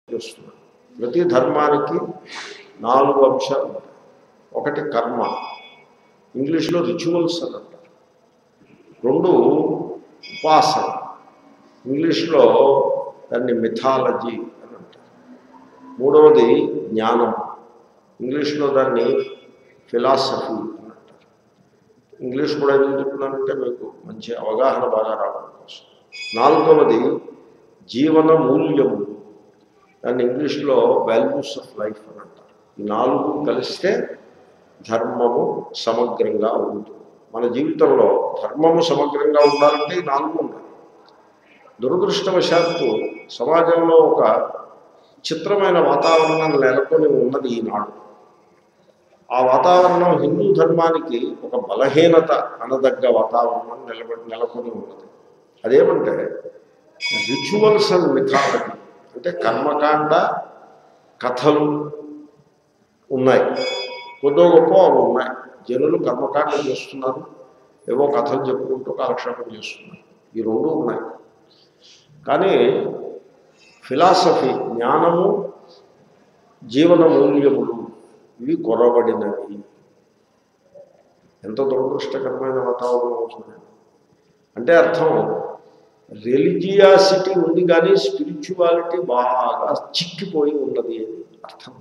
చేస్తున్నాడు ప్రతి ధర్మానికి నాలుగు అంశాలు ఉంటాయి ఒకటి కర్మ ఇంగ్లీష్లో రిచువల్స్ అని అంటారు రెండు ఉపాసన ఇంగ్లీష్లో దాన్ని మిథాలజీ అని అంటారు మూడవది జ్ఞానం ఇంగ్లీష్లో దాన్ని ఫిలాసఫీ అని అంటారు ఇంగ్లీష్ కూడా ఎందుకు చెప్తున్నానంటే మీకు మంచి అవగాహన బాగా రావడం కోసం నాలుగవది జీవన మూల్యములు దాన్ని ఇంగ్లీష్లో వాల్యూస్ ఆఫ్ లైఫ్ అని అంటారు ఈ నాలుగు కలిస్తే ధర్మము సమగ్రంగా ఉంటుంది మన జీవితంలో ధర్మము సమగ్రంగా ఉండాలంటే ఈ నాలుగు ఉండాలి దురదృష్టవశాత్తు సమాజంలో ఒక చిత్రమైన వాతావరణం నెలకొని ఉన్నది ఈనాడు ఆ వాతావరణం హిందూ ధర్మానికి ఒక బలహీనత అనదగ్గ వాతావరణం నిలబడి నెలకొని ఉన్నది అదేమంటే రిచువల్స్ అండ్ మిథాలజీ అంటే కర్మకాండ కథలు ఉన్నాయి కొద్దో గొప్ప అవి ఉన్నాయి జనులు కర్మకాండ చేస్తున్నారు ఏవో కథలు చెప్పుకుంటూ కాలక్షేపం చేస్తున్నారు ఈ రెండు ఉన్నాయి కానీ ఫిలాసఫీ జ్ఞానము జీవన మూల్యములు ఇవి కొరబడినవి ఎంత దురదృష్టకరమైన వాతావరణం అవుతుంది అంటే అర్థం రిలిజియాసిటీ ఉంది కానీ స్పిరిచువాలిటీ బాగా చిక్కిపోయి ఉన్నది అని అర్థం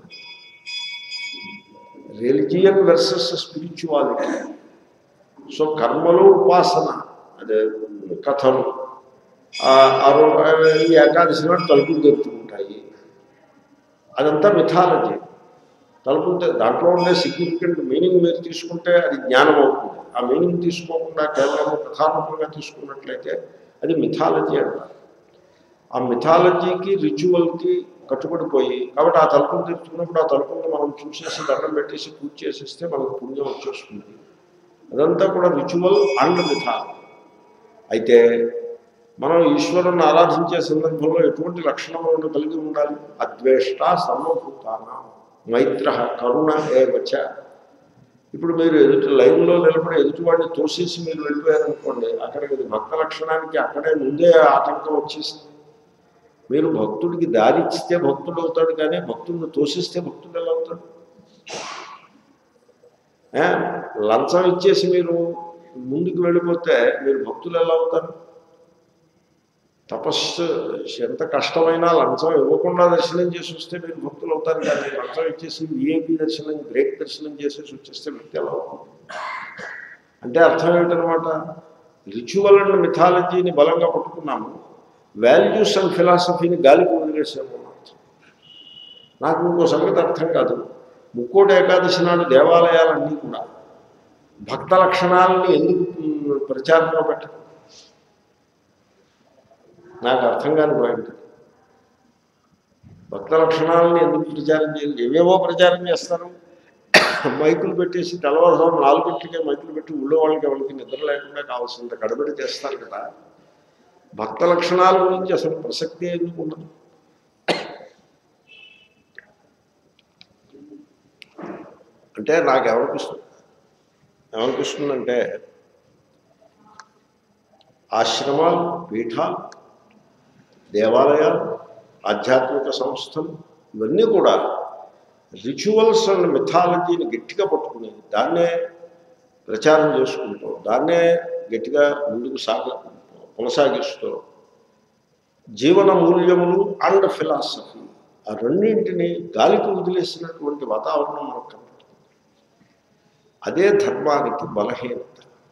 రిలిజియన్ వర్సెస్ స్పిరిచువాలిటీ సో కర్మలు ఉపాసన అదే కథలు ఆ రో- ఈ ఏకాదశి నాడు తలుపులు తెరుచుకుంటాయి అదంతా మిథాలజీ తలుపులు తె- దాంట్లో ఉండే సిగ్నిఫికెంట్ మీనింగ్ మీరు తీసుకుంటే అది జ్ఞానం అవుతుంది ఆ మీనింగ్ తీసుకోకుండా కేవలం కథారూపంగా తీసుకున్నట్లయితే అది మిథాలజీ అంటారు ఆ మిథాలజీకి రిచువల్కి కట్టుబడిపోయి కాబట్టి ఆ తలుపులు తెరుచుకున్నప్పుడు ఆ తలుపులను మనం చూసేసి దండం పెట్టేసి పూజ చేసేస్తే మనకు పుణ్యం వచ్చేస్తుంది అదంతా కూడా రిచువల్ అండ్ మిథాలజీ అయితే మనం ఈశ్వరుని ఆరాధించే సందర్భంలో ఎటువంటి లక్షణములను కలిగి ఉండాలి అద్వేష్ట సర్వభూతాన మైత్ర కరుణ ఏవచ ఇప్పుడు మీరు ఎదుటి లైన్లో నిలబడి ఎదుటివాడిని తోసేసి మీరు వెళ్ళిపోయారనుకోండి అక్కడికి అది భక్త లక్షణానికి అక్కడే ముందే ఆటంకం వచ్చేసింది మీరు భక్తుడికి దారి ఇస్తే భక్తుడు అవుతాడు కానీ భక్తుడిని తోసిస్తే భక్తుడు ఎలా అవుతాడు ఏ? లంచం ఇచ్చేసి మీరు ముందుకు వెళ్ళిపోతే మీరు భక్తులు ఎలా అవుతారు తపస్సు ఎంత కష్టమైనా లంచం ఇవ్వకుండా దర్శనం చేసి వస్తే మీరు భక్తులు అవుతారు కానీ లంచం ఇచ్చేసి విఐపి దర్శనం బ్రేక్ దర్శనం చేసేసి వచ్చేస్తే వ్యక్తి ఎలా అవుతుంది అంటే అర్థం ఏమిటనమాట రిచువల్ అండ్ మిథాలజీని బలంగా పట్టుకున్నాము వాల్యూస్ అండ్ ఫిలాసఫీని గాలికి వదిలేసాము అని అర్థం. నాకు ఇంకో సంగతి అర్థం కాదు ముక్కోటి ఏకాదశి నాడు దేవాలయాలన్నీ కూడా భక్త లక్షణాలని ఎందుకు ఉమ్, ప్రచారంలో పెట్టరు నాకు అర్థం కాని పాయింట్ భక్త లక్షణాలని ఎందుకు ప్రచారం చేయాలి ఏవేవో ప్రచారం చేస్తారు మైకులు పెట్టేసి తెల్లవారుజాము నాలుగింటికే మైకులు పెట్టి ఊళ్ళో వాళ్ళకి ఎవరికి నిద్ర లేకుండా కావాల్సినంత గడబడి చేస్తారు కదా భక్త లక్షణాల గురించి అసలు ప్రసక్తి ఎందుకు ఉండదు అంటే నాకు ఏమనిపిస్తుంది ఏమనిపిస్తుందంటే ఆశ్రమాలు పీఠాలు దేవాలయాలు ఆధ్యాత్మిక సంస్థలు ఇవన్నీ కూడా రిచువల్స్ అండ్ మిథాలజీని గట్టిగా పట్టుకుని దాన్నే ప్రచారం చేసుకుంటూ దాన్నే గట్టిగా ముందుకు సాగ కొనసాగిస్తూ జీవన మూల్యములు అండ్ ఫిలాసఫీ ఆ రెండింటిని గాలికి వదిలేసినటువంటి వాతావరణం మనకు కనపడుతుంది అదే ధర్మానికి బలహీనత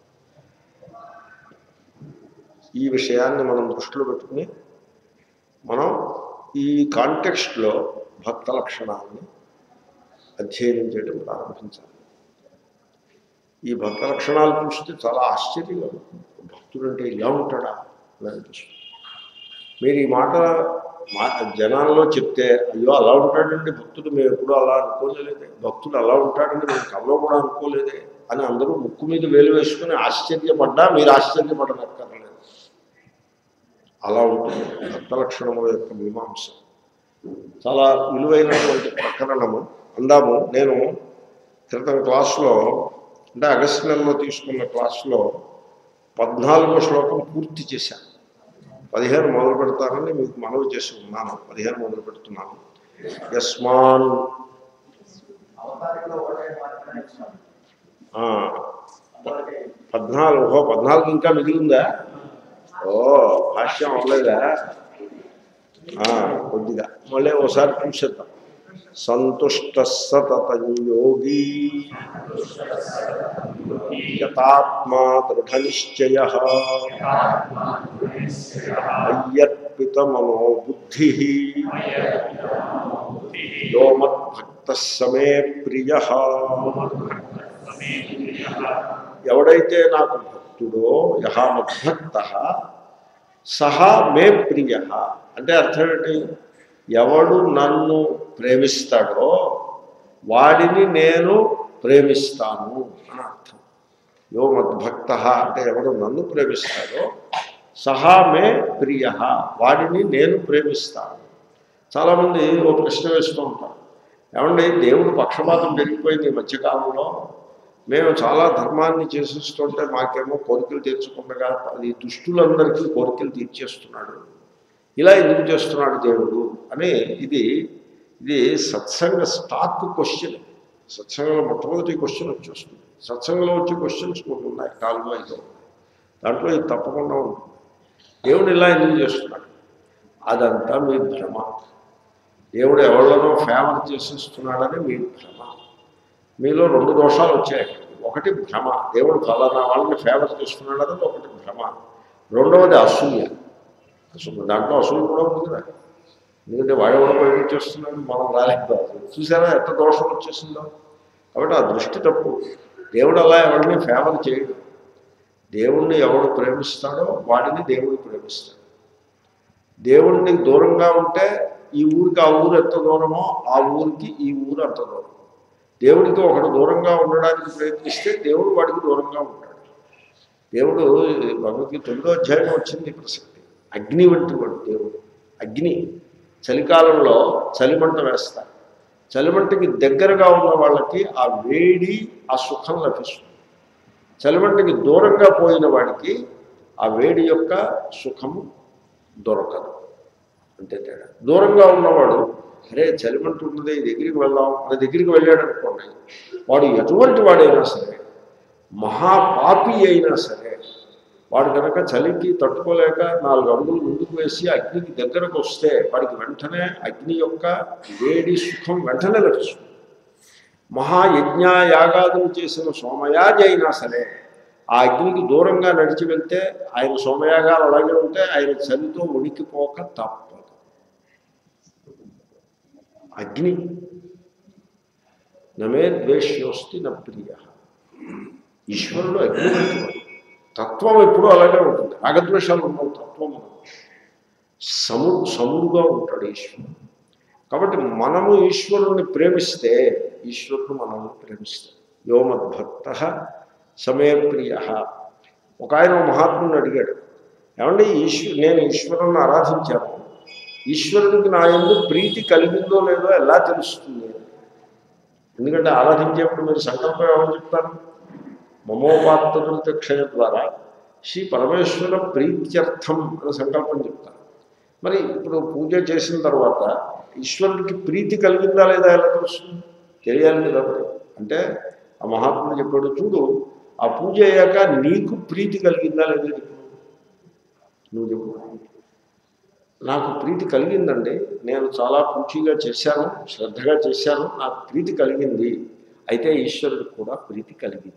ఈ విషయాన్ని మనం దృష్టిలో పెట్టుకుని మనం ఈ కాంటెక్స్ట్లో భక్త లక్షణాన్ని అధ్యయనం చేయడం ప్రారంభించాలి ఈ భక్త లక్షణాలు చూస్తే చాలా ఆశ్చర్యంగా ఉంటుంది భక్తుడు అంటే ఇలా ఉంటాడా అని అనిపిస్తుంది మీరు ఈ మాట మా జనాల్లో చెప్తే అయ్యో అలా ఉంటాడండి భక్తుడు మేము ఎప్పుడూ అలా అనుకోలేదే భక్తుడు అలా ఉంటాడని మేము కల్లో కూడా అనుకోలేదే అని అందరూ ముక్కు మీద వేలు వేసుకుని ఆశ్చర్యపడ్డా మీరు ఆశ్చర్యపడనక్కర్లేదు అలా ఉంటుంది భక్త లక్షణముల యొక్క మీమాంస చాలా విలువైనటువంటి ప్రకరణము అందాము నేను క్రితం క్లాసులో అంటే ఆగస్టు నెలలో తీసుకున్న క్లాసులో పద్నాలుగో శ్లోకం పూర్తి చేశాను పదిహేను మొదలు పెడతానని మీకు మనవి చేసి ఉన్నాను పదిహేను మొదలు పెడుతున్నాను యస్మాన్ అవతారిలో ఒకటే మాత్రమే ఇస్తాం ఆ, అందరికీ పద్నాలుగు ఓహో పద్నాలుగు ఇంకా మిగిలిందా ఓ భాష్యం అవ్వలేదా ఆ, కొద్దిగా మళ్ళీ ఒకసారి చూసేద్దాం సంతుష్ట సతతం యోగి యథాత్మా దృఢ నిశ్చయ అయ్యర్పిత మనోబుద్ధి యో మద్భక్త సమే ప్రియ ఎవడైతే నాకు భక్తుడో యహ మద్భక్త సహా మే ప్రియ అంటే అర్థం ఏంటి ఎవడు నన్ను ప్రేమిస్తాడో వాడిని నేను ప్రేమిస్తాను అని అర్థం యో మద్భక్త అంటే ఎవడు నన్ను ప్రేమిస్తాడో సహా మే ప్రియ వాడిని నేను ప్రేమిస్తాను చాలామంది ఓ ప్రశ్న వేస్తూ ఉంటారు ఏమండి దేవుడు పక్షపాతం పెరిగిపోయింది ఈ మధ్యకాలంలో మేము చాలా ధర్మాన్ని చేసేస్తుంటే మాకేమో కోరికలు తీర్చకుండా అది దుష్టులందరికీ కోరికలు తీర్చేస్తున్నాడు ఇలా ఎందుకు చేస్తున్నాడు దేవుడు అని ఇది ఇది సత్సంగ స్టాక్ క్వశ్చన్ సత్సంగంలో మొట్టమొదటి క్వశ్చన్ వచ్చేస్తుంది సత్సంగంలో వచ్చే క్వశ్చన్స్ కొన్ని ఉన్నాయి నాలుగు ఐదు ఉన్నాయి దాంట్లో ఇది తప్పకుండా ఉంటుంది దేవుడు ఇలా ఎందుకు చేస్తున్నాడు అదంతా మీ భ్రమ దేవుడు ఎవరిలోనో ఫేవర్ చేసేస్తున్నాడని మీ భ్రమ మీలో రెండు దోషాలు వచ్చాయి ఒకటి భ్రమ దేవుడు ఫలానా వాళ్ళని ఫేవర్ చేస్తున్నాడని ఒకటి భ్రమ రెండవది అసూయ అసలు దాంట్లో అసూయ కూడా ఉంది కదా ఎందుకంటే వాడెవడో బయట చేస్తున్నాడు మనం రాలేదు చూసారా ఎంత దోషం వచ్చేసిందో కాబట్టి ఆ దృష్టి తప్పు దేవుడు అలా ఎవరిని ఫేవర్ చేయడు దేవుణ్ణి ఎవడు ప్రేమిస్తాడో వాడిని దేవుడు ప్రేమిస్తాడు దేవుణ్ణి దూరంగా ఉంటే ఈ ఊరికి ఆ ఊరు ఎంత దూరమో ఆ ఊరికి ఈ ఊరు అంత దూరం దేవుడికి ఒకడు దూరంగా ఉండడానికి ప్రయత్నిస్తే దేవుడు వాడికి దూరంగా ఉంటాడు దేవుడు భగవద్గీత తొమ్మిదో అధ్యాయం వచ్చింది ప్రసక్తి అగ్ని వంటి వాడు దేవుడు అగ్ని చలికాలంలో చలిమంట వేస్తారు చలిమంటకి దగ్గరగా ఉన్న వాళ్ళకి ఆ వేడి ఆ సుఖం లభిస్తుంది చలిమంటకి దూరంగా పోయిన వాడికి ఆ వేడి యొక్క సుఖము దొరకదు అంతే తేడా దూరంగా ఉన్నవాడు అరే చలిమంట ఉన్నది దగ్గరికి వెళ్దాం మన దగ్గరికి వెళ్ళాడు అనుకోండి వాడు ఎటువంటి వాడైనా సరే మహాపాపి అయినా సరే వాడు కనుక చలికి తట్టుకోలేక నాలుగు అడుగులు ముందుకు వేసి అగ్నికి దగ్గరకు వస్తే వాడికి వెంటనే అగ్ని యొక్క వేడి సుఖం వెంటనే లభిస్తుంది మహాయజ్ఞ యాగాదులు చేసిన సోమయాజి అయినా సరే ఆ అగ్నికి దూరంగా నడిచి వెళ్తే ఆయన సోమయాగాలు అలాగే ఉంటే ఆయన చలితో ఉనికిపోక తప్పదు అగ్ని నమే ద్వేష్యోస్తి నా ప్రియ ఈశ్వరుడు అగ్ని వంటివాడు. తత్వం ఎప్పుడూ అలాగే ఉంటుంది రాగద్వేషాలు ఉండవు తత్వం ఉండదు. సము సముడుగా ఉంటాడు ఈశ్వరుడు కాబట్టి మనము ఈశ్వరుణ్ణి ప్రేమిస్తే ఈశ్వరుడు మనల్ని ప్రేమిస్తాడు యోమద్భక్త సమే ప్రియ ఒక ఆయన ఓ మహాత్ముని అడిగాడు ఏమండి ఈశ్వ నేను ఈశ్వరుని ఆరాధించాను ఈశ్వరుడికి నా ఎందు ప్రీతి కలిగిందో లేదో ఎలా తెలుస్తుంది ఎందుకంటే ఆరాధించేప్పుడు మీరు సంకల్పం ఏమని చెప్తారు మమోపాత్తృత క్షయ ద్వారా శ్రీ పరమేశ్వర ప్రీత్యర్థం అని సంకల్పం చెప్తారు మరి ఇప్పుడు పూజ చేసిన తర్వాత ఈశ్వరుడికి ప్రీతి కలిగిందా లేదా ఎలా తెలుస్తుంది తెలియాలి కదా మరి అంటే ఆ మహాత్ముడు చెప్పాడు చూడు ఆ పూజ అయ్యాక నీకు ప్రీతి కలిగిందా లేదా చెప్పు నువ్వు చెప్పు నాకు ప్రీతి కలిగిందండి నేను చాలా పూచిగా చేశాను శ్రద్ధగా చేశాను నాకు ప్రీతి కలిగింది అయితే ఈశ్వరుడికి కూడా ప్రీతి కలిగింది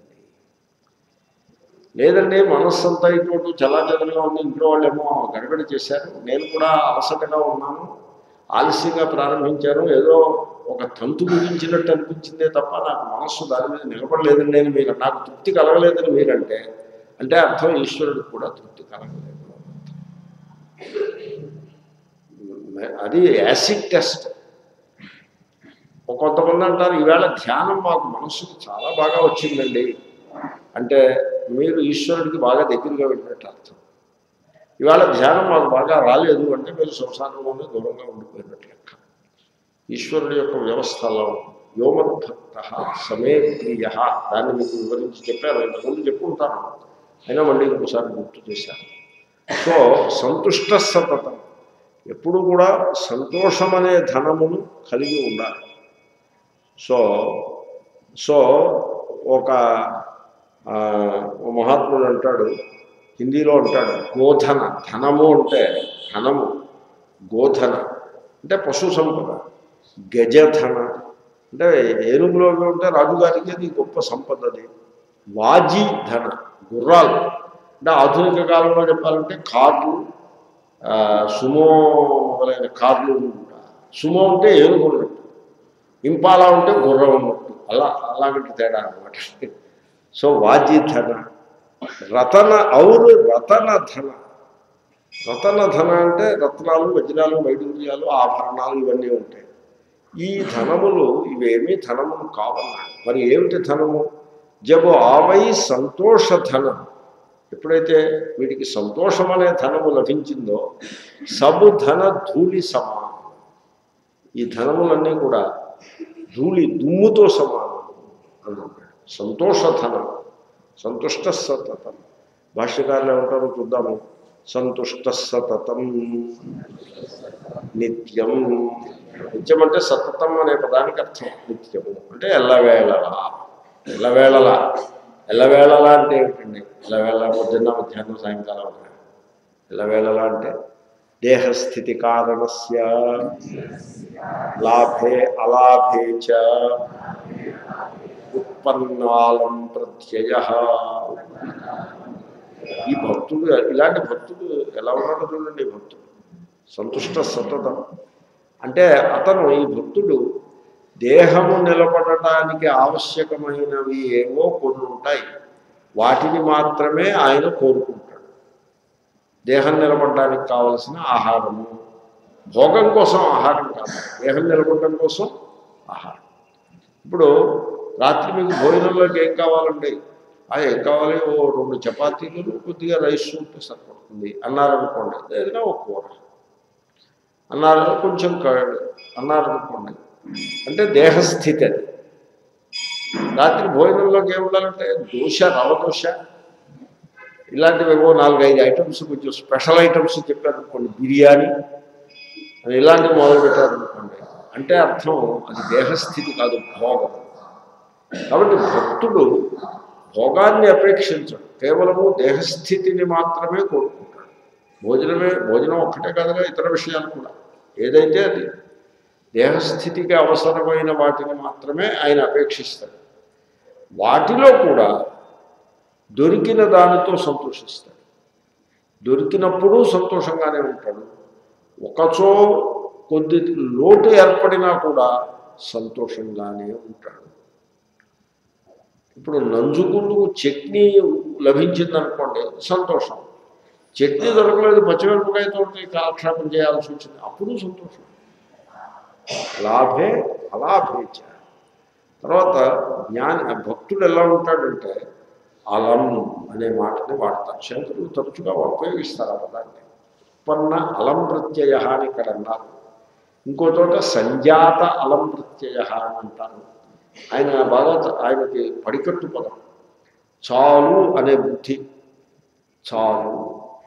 లేదండి మనస్సు అంతా ఇటువంటి చలాచలంగా ఉంది ఇంట్లో వాళ్ళేమో గడబడి చేశారు నేను కూడా అలసటగా ఉన్నాను ఆలస్యంగా ప్రారంభించాను ఏదో ఒక తంతు గురించినట్టు అనిపించిందే తప్ప నాకు మనస్సు దాని మీద నిలబడలేదండి అని మీరు నాకు తృప్తి కలగలేదని మీరంటే అంటే అర్థం ఈశ్వరుడికి కూడా తృప్తి కలగలేదు అది యాసిడ్ టెస్ట్ ఒక కొంతమంది అంటారు ఈవేళ ధ్యానం మాకు మనస్సుకి చాలా బాగా వచ్చిందండి అంటే మీరు ఈశ్వరుడికి బాగా దగ్గరగా వెళ్ళినట్టు అర్థం ఇవాళ ధ్యానం మాకు బాగా రాలేదు అంటే మీరు సంసారంలోనే దూరంగా ఉండిపోయినట్టు లెక్క ఈశ్వరుడి యొక్క వ్యవస్థ అలా ఉంది యోమద్భక్త సమే ప్రియ దాన్ని మీకు వివరించి చెప్పాను ఇంతకుముందు చెప్పుకుంటాను అయినా మళ్ళీ ఇంకోసారి గుర్తు చేశాను సో సంతుష్ట సతతం ఎప్పుడు కూడా సంతోషం అనే ధనమును కలిగి ఉండాలి సో సో ఒక ఆ, ఓ మహాత్ముడు అంటాడు హిందీలో అంటాడు గోధన ధనము అంటే ధనము గోధన అంటే పశు సంపద గజధన అంటే ఏనుగులో ఉంటే రాజుగారికి అది గొప్ప సంపద అది వాజీ ధన గుర్రాలు అంటే ఆధునిక కాలంలో చెప్పాలంటే కార్లు ఆ, సుమో మొదలైన కార్లు ఉంటాయి. సుమో ఉంటే ఏనుగు ఉన్నట్టు ఇంపాలా ఉంటే గుర్రం ఉన్నట్టు అలా అలాంటి తేడా అనమాట సో వాజీ ధన రతన ఔరు రతన ధన రతన ధన అంటే రత్నాలు వజ్రాలు వైడూర్యాలు ఆభరణాలు ఇవన్నీ ఉంటాయి ఈ ధనములు ఇవేమీ ధనములు కావన్నా మరి ఏమిటి ధనము జబు ఆవై సంతోష ధనం ఎప్పుడైతే వీడికి సంతోషం అనే ధనము లభించిందో సబు ధన ధూళి సమానం ఈ ధనములన్నీ కూడా ధూళి దుమ్ముతో సమానం అన్నాడు సంతోష ధనం సంతుష్ట సతతం భాష్యకారులు ఏమంటారో చూద్దాము సంతుష్ట సతతం నిత్యం నిత్యం అంటే సతతం అనే పదానికి అర్థం నిత్యము అంటే ఎల్లవేళలా ఎల్లవేళలా ఎల్లవేళలా అంటే ఏమిటండి ఎల్లవేళ పొద్దున్న మధ్యాహ్నం సాయంకాలం అలా. ఎల్లవేళలా అంటే దేహస్థితి కారణస్య లాభే అలాభే చ ఉత్పన్నాలం ప్రత్యయ ఈ భక్తుడు ఇలాంటి భక్తుడు ఎలా ఉన్నాడో చూడండి ఈ భక్తుడు సంతుష్ట సతతం అంటే అతను ఈ భక్తుడు దేహము నిలబడటానికి ఆవశ్యకమైనవి ఏవో కొన్ని ఉంటాయి వాటిని మాత్రమే ఆయన కోరుకుంటాడు దేహం నిలబడడానికి కావలసిన ఆహారము భోగం కోసం ఆహారం కాదు దేహం నిలబడడం కోసం ఆహారం ఇప్పుడు రాత్రి మీకు భోజనంలోకి ఏం కావాలండి ఆ ఏం కావాలి ఓ రెండు చపాతీలు కొద్దిగా రైస్ ఉంటే సరిపడుతుంది అన్నారనుకోండి ఏదైనా ఒక కూర అన్నారు కొంచెం కర్డ్ అన్నారనుకోండి అంటే దేహస్థితి అది రాత్రి భోజనంలోకి ఏం ఉండాలంటే దోశ రవ దోశ ఇలాంటివి ఏవో నాలుగైదు ఐటమ్స్ కొంచెం స్పెషల్ ఐటమ్స్ చెప్పారనుకోండి బిర్యానీ అని ఇలాంటివి మొదలు పెట్టారనుకోండి అంటే అర్థం అది దేహస్థితి కాదు భోగం కాబట్టి భక్తుడు భోగాన్ని అపేక్షించడు కేవలము దేహస్థితిని మాత్రమే కోరుకుంటాడు భోజనమే భోజనం ఒక్కటే కాదుగా ఇతర విషయాలు కూడా ఏదైతే అది దేహస్థితికి అవసరమైన వాటిని మాత్రమే ఆయన అపేక్షిస్తాడు వాటిలో కూడా దొరికిన దానితో సంతోషిస్తాడు దొరికినప్పుడు సంతోషంగానే ఉంటాడు ఒకచో కొద్ది లోటు ఏర్పడినా కూడా సంతోషంగానే ఉంటాడు ఇప్పుడు నంజుకుండు చట్నీ లభించిందనుకోండి సంతోషం చట్నీ దొరకలేదు పచ్చిమిరపకాయతో కాలక్షేపం చేయాల్సి వచ్చింది అప్పుడు సంతోషం లాభే అలాభేచ తర్వాత జ్ఞాని భక్తుడు ఎలా ఉంటాడంటే అలం అనే మాటని వాడతారు శంకరులు తరచుగా ఉపయోగిస్తారు ఆ పదాన్ని ఉత్పన్న అలం ప్రత్యయ అని ఇక్కడ అన్నారు ఇంకో చోట సంజాత అలం ప్రత్యయ అని అంటారు ఆయన బాగా ఆయనకి పడికట్టు పదం చాలు అనే బుద్ధి చాలు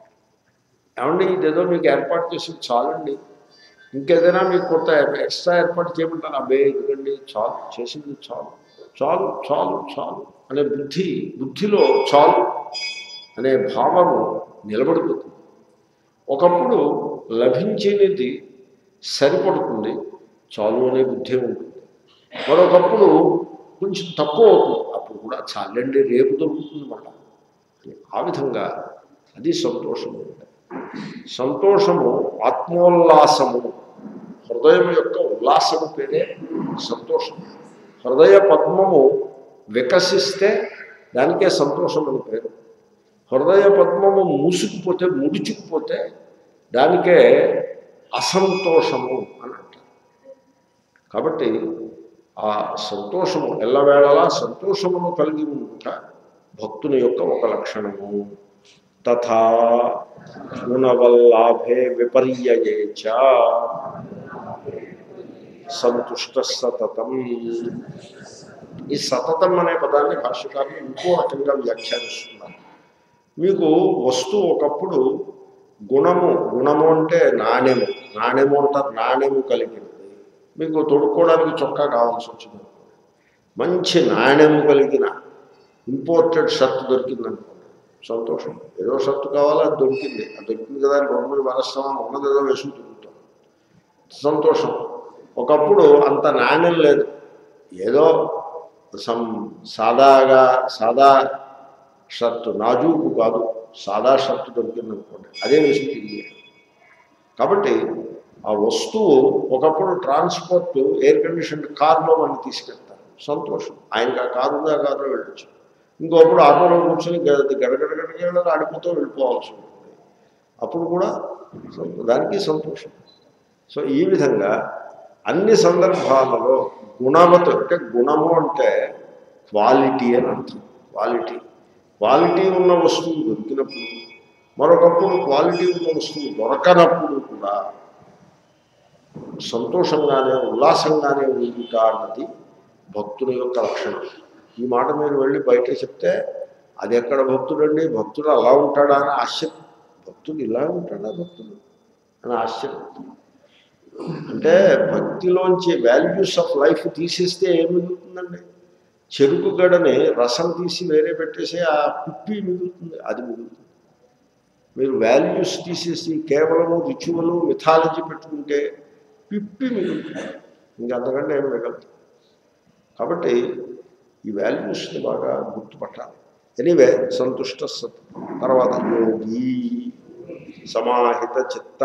ఏమండి ఇదేదో మీకు ఏర్పాటు చేసి చాలండి ఇంకేదైనా మీకు కొత్త ఎక్స్ట్రా ఏర్పాటు చేయమంటారు అబ్బే ఎందుకండి చాలు చేసింది చాలు చాలు చాలు చాలు అనే బుద్ధి బుద్ధిలో చాలు అనే భావము నిలబడిపోతుంది ఒకప్పుడు లభించినది సరిపడుతుంది చాలు అనే బుద్ధి ఉంటుంది మరొకప్పుడు కొంచెం తక్కువ అవుతుంది అప్పుడు కూడా చాలండి రేపు దొరుకుతుంది మళ్ళా ఆ విధంగా అది సంతోషము సంతోషము ఆత్మోల్లాసము హృదయం యొక్క ఉల్లాసము పేరే సంతోషం హృదయ పద్మము వికసిస్తే దానికే సంతోషం అని పేరు హృదయ పద్మము మూసుకుపోతే ముడుచుకుపోతే దానికే అసంతోషము అని అంటారు కాబట్టి ఆ సంతోషము ఎల్లవేళలా సంతోషమును కలిగి ఉంట భక్తుని యొక్క ఒక లక్షణము తథా గుణవల్లాభే విపర్యయే చ సంతుష్ట సతతం ఈ సతతం అనే పదాన్ని భాష్యకారులు ఇంకో రకంగా వ్యాఖ్యానిస్తున్నారు మీకు వస్తువు ఒకప్పుడు గుణము గుణము అంటే నాణ్యము నాణ్యము అంటారు నాణ్యము కలిగినది మీకు తొడుక్కోవడానికి చొక్కా కావాల్సి వచ్చింది మంచి నాణ్యము కలిగిన ఇంపోర్టెడ్ షర్ట్ దొరికిందనుకోండి సంతోషం ఏదో షర్ట్ కావాలో అది దొరికింది అది దొరికింది కదా అని రెండు వరస్తామా ఉన్నది ఏదో వేసుకు తిరుగుతాం సంతోషం ఒకప్పుడు అంత నాణ్యం లేదు ఏదో సం సాదాగా సాదా షర్ట్ నాజూకు కాదు సాదా షర్ట్ దొరికింది అనుకోండి అదే వేసి తిరిగి కాబట్టి ఆ వస్తువు ఒకప్పుడు ట్రాన్స్పోర్ట్ ఎయిర్ కండిషన్ కార్లో మనం తీసుకెళ్తారు సంతోషం ఆయనకి ఆ కారు ఉందా కారులో వెళ్ళొచ్చు ఇంకొకప్పుడు ఆటోలో కూర్చొని గడగడగడగడ ఆడిపోతూ వెళ్ళిపోవాల్సి ఉంటుంది అప్పుడు కూడా సం- దానికి సంతోషం సో ఈ విధంగా అన్ని సందర్భాలలో గుణవత అంటే గుణము అంటే క్వాలిటీ అని అర్థం క్వాలిటీ క్వాలిటీ ఉన్న వస్తువు దొరికినప్పుడు మరొకప్పుడు క్వాలిటీ ఉన్న వస్తువు దొరకనప్పుడు కూడా సంతోషంగానే ఉల్లాసంగానే ఉండుట అన్నది భక్తుని యొక్క లక్షణం ఈ మాట మీరు వెళ్ళి బయట చెప్తే అది ఎక్కడ భక్తుడండి భక్తుడు అలా ఉంటాడా అని ఆశ్చర్యం భక్తుడు ఇలా ఉంటాడా భక్తుడు అని ఆశ్చర్యం అంటే భక్తిలోంచి వాల్యూస్ ఆఫ్ లైఫ్ తీసేస్తే ఏం మిగులుతుందండి చెరుకు గడని రసం తీసి వేరే పెట్టేసి ఆ పిప్పి మిగులుతుంది అది మిగులుతుంది మీరు వాల్యూస్ తీసేసి కేవలము రిచువల్ మిథాలజీ పెట్టుకుంటే పిప్పి మిగులుతుంది ఇంకంతకంటే ఏం మిగలదు కాబట్టి ఈ వాల్యూస్ని బాగా గుర్తుపట్టాలి ఎనీవే సంతుష్ట సత్ తర్వాత యోగి సమాహిత చిత్త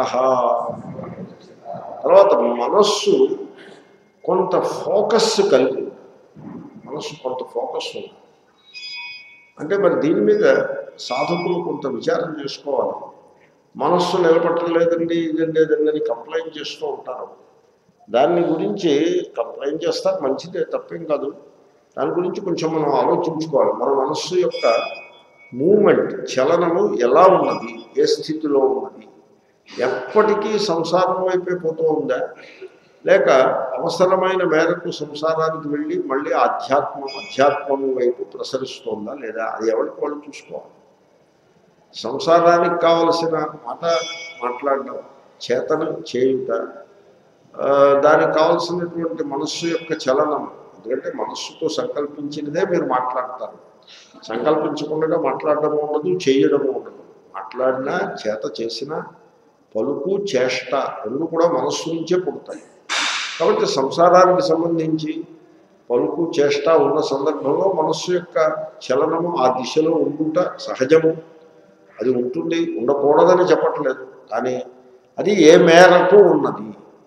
తర్వాత మనస్సు కొంత ఫోకస్ కలిగి ఉంది. మనస్సు కొంత ఫోకస్ ఉంది అంటే మరి దీని మీద సాధకులు కొంత విచారం చేసుకోవాలి మనస్సు నిలబట్టలేదండి ఇదండి ఇదండి అని కంప్లైంట్ చేస్తూ ఉంటారు దాని గురించి కంప్లైంట్ చేస్తారు మంచిదే తప్పేం కాదు దాని గురించి కొంచెం మనం ఆలోచించుకోవాలి మన మనస్సు యొక్క మూమెంట్ చలనము ఎలా ఉన్నది ఏ స్థితిలో ఉన్నది ఎప్పటికీ సంసారం వైపే పోతూ ఉందా లేక అవసరమైన మేరకు సంసారానికి వెళ్ళి మళ్ళీ ఆధ్యాత్మం అధ్యాత్మం వైపు ప్రసరిస్తోందా లేదా అది ఎవరికి వాళ్ళు చూసుకోవాలి సంసారానికి కావలసిన మాట మాట్లాడడం చేతను చేయుట ఆ, దానికి కావలసినటువంటి మనస్సు యొక్క చలనం ఎందుకంటే మనస్సుతో సంకల్పించినదే మీరు మాట్లాడతారు సంకల్పించకుండా మాట్లాడడము ఉండదు చేయడము ఉండదు మాట్లాడినా చేత చేసిన పలుకు చేష్ట రెండు కూడా మనస్సు నుంచే పుడతాయి కాబట్టి సంసారానికి సంబంధించి పలుకు చేష్ట ఉన్న సందర్భంలో మనస్సు యొక్క చలనము ఆ దిశలో ఉండుట సహజము అది ఉంటుంది ఉండకూడదని చెప్పట్లేదు కానీ అది ఏ మేరకు ఉన్నది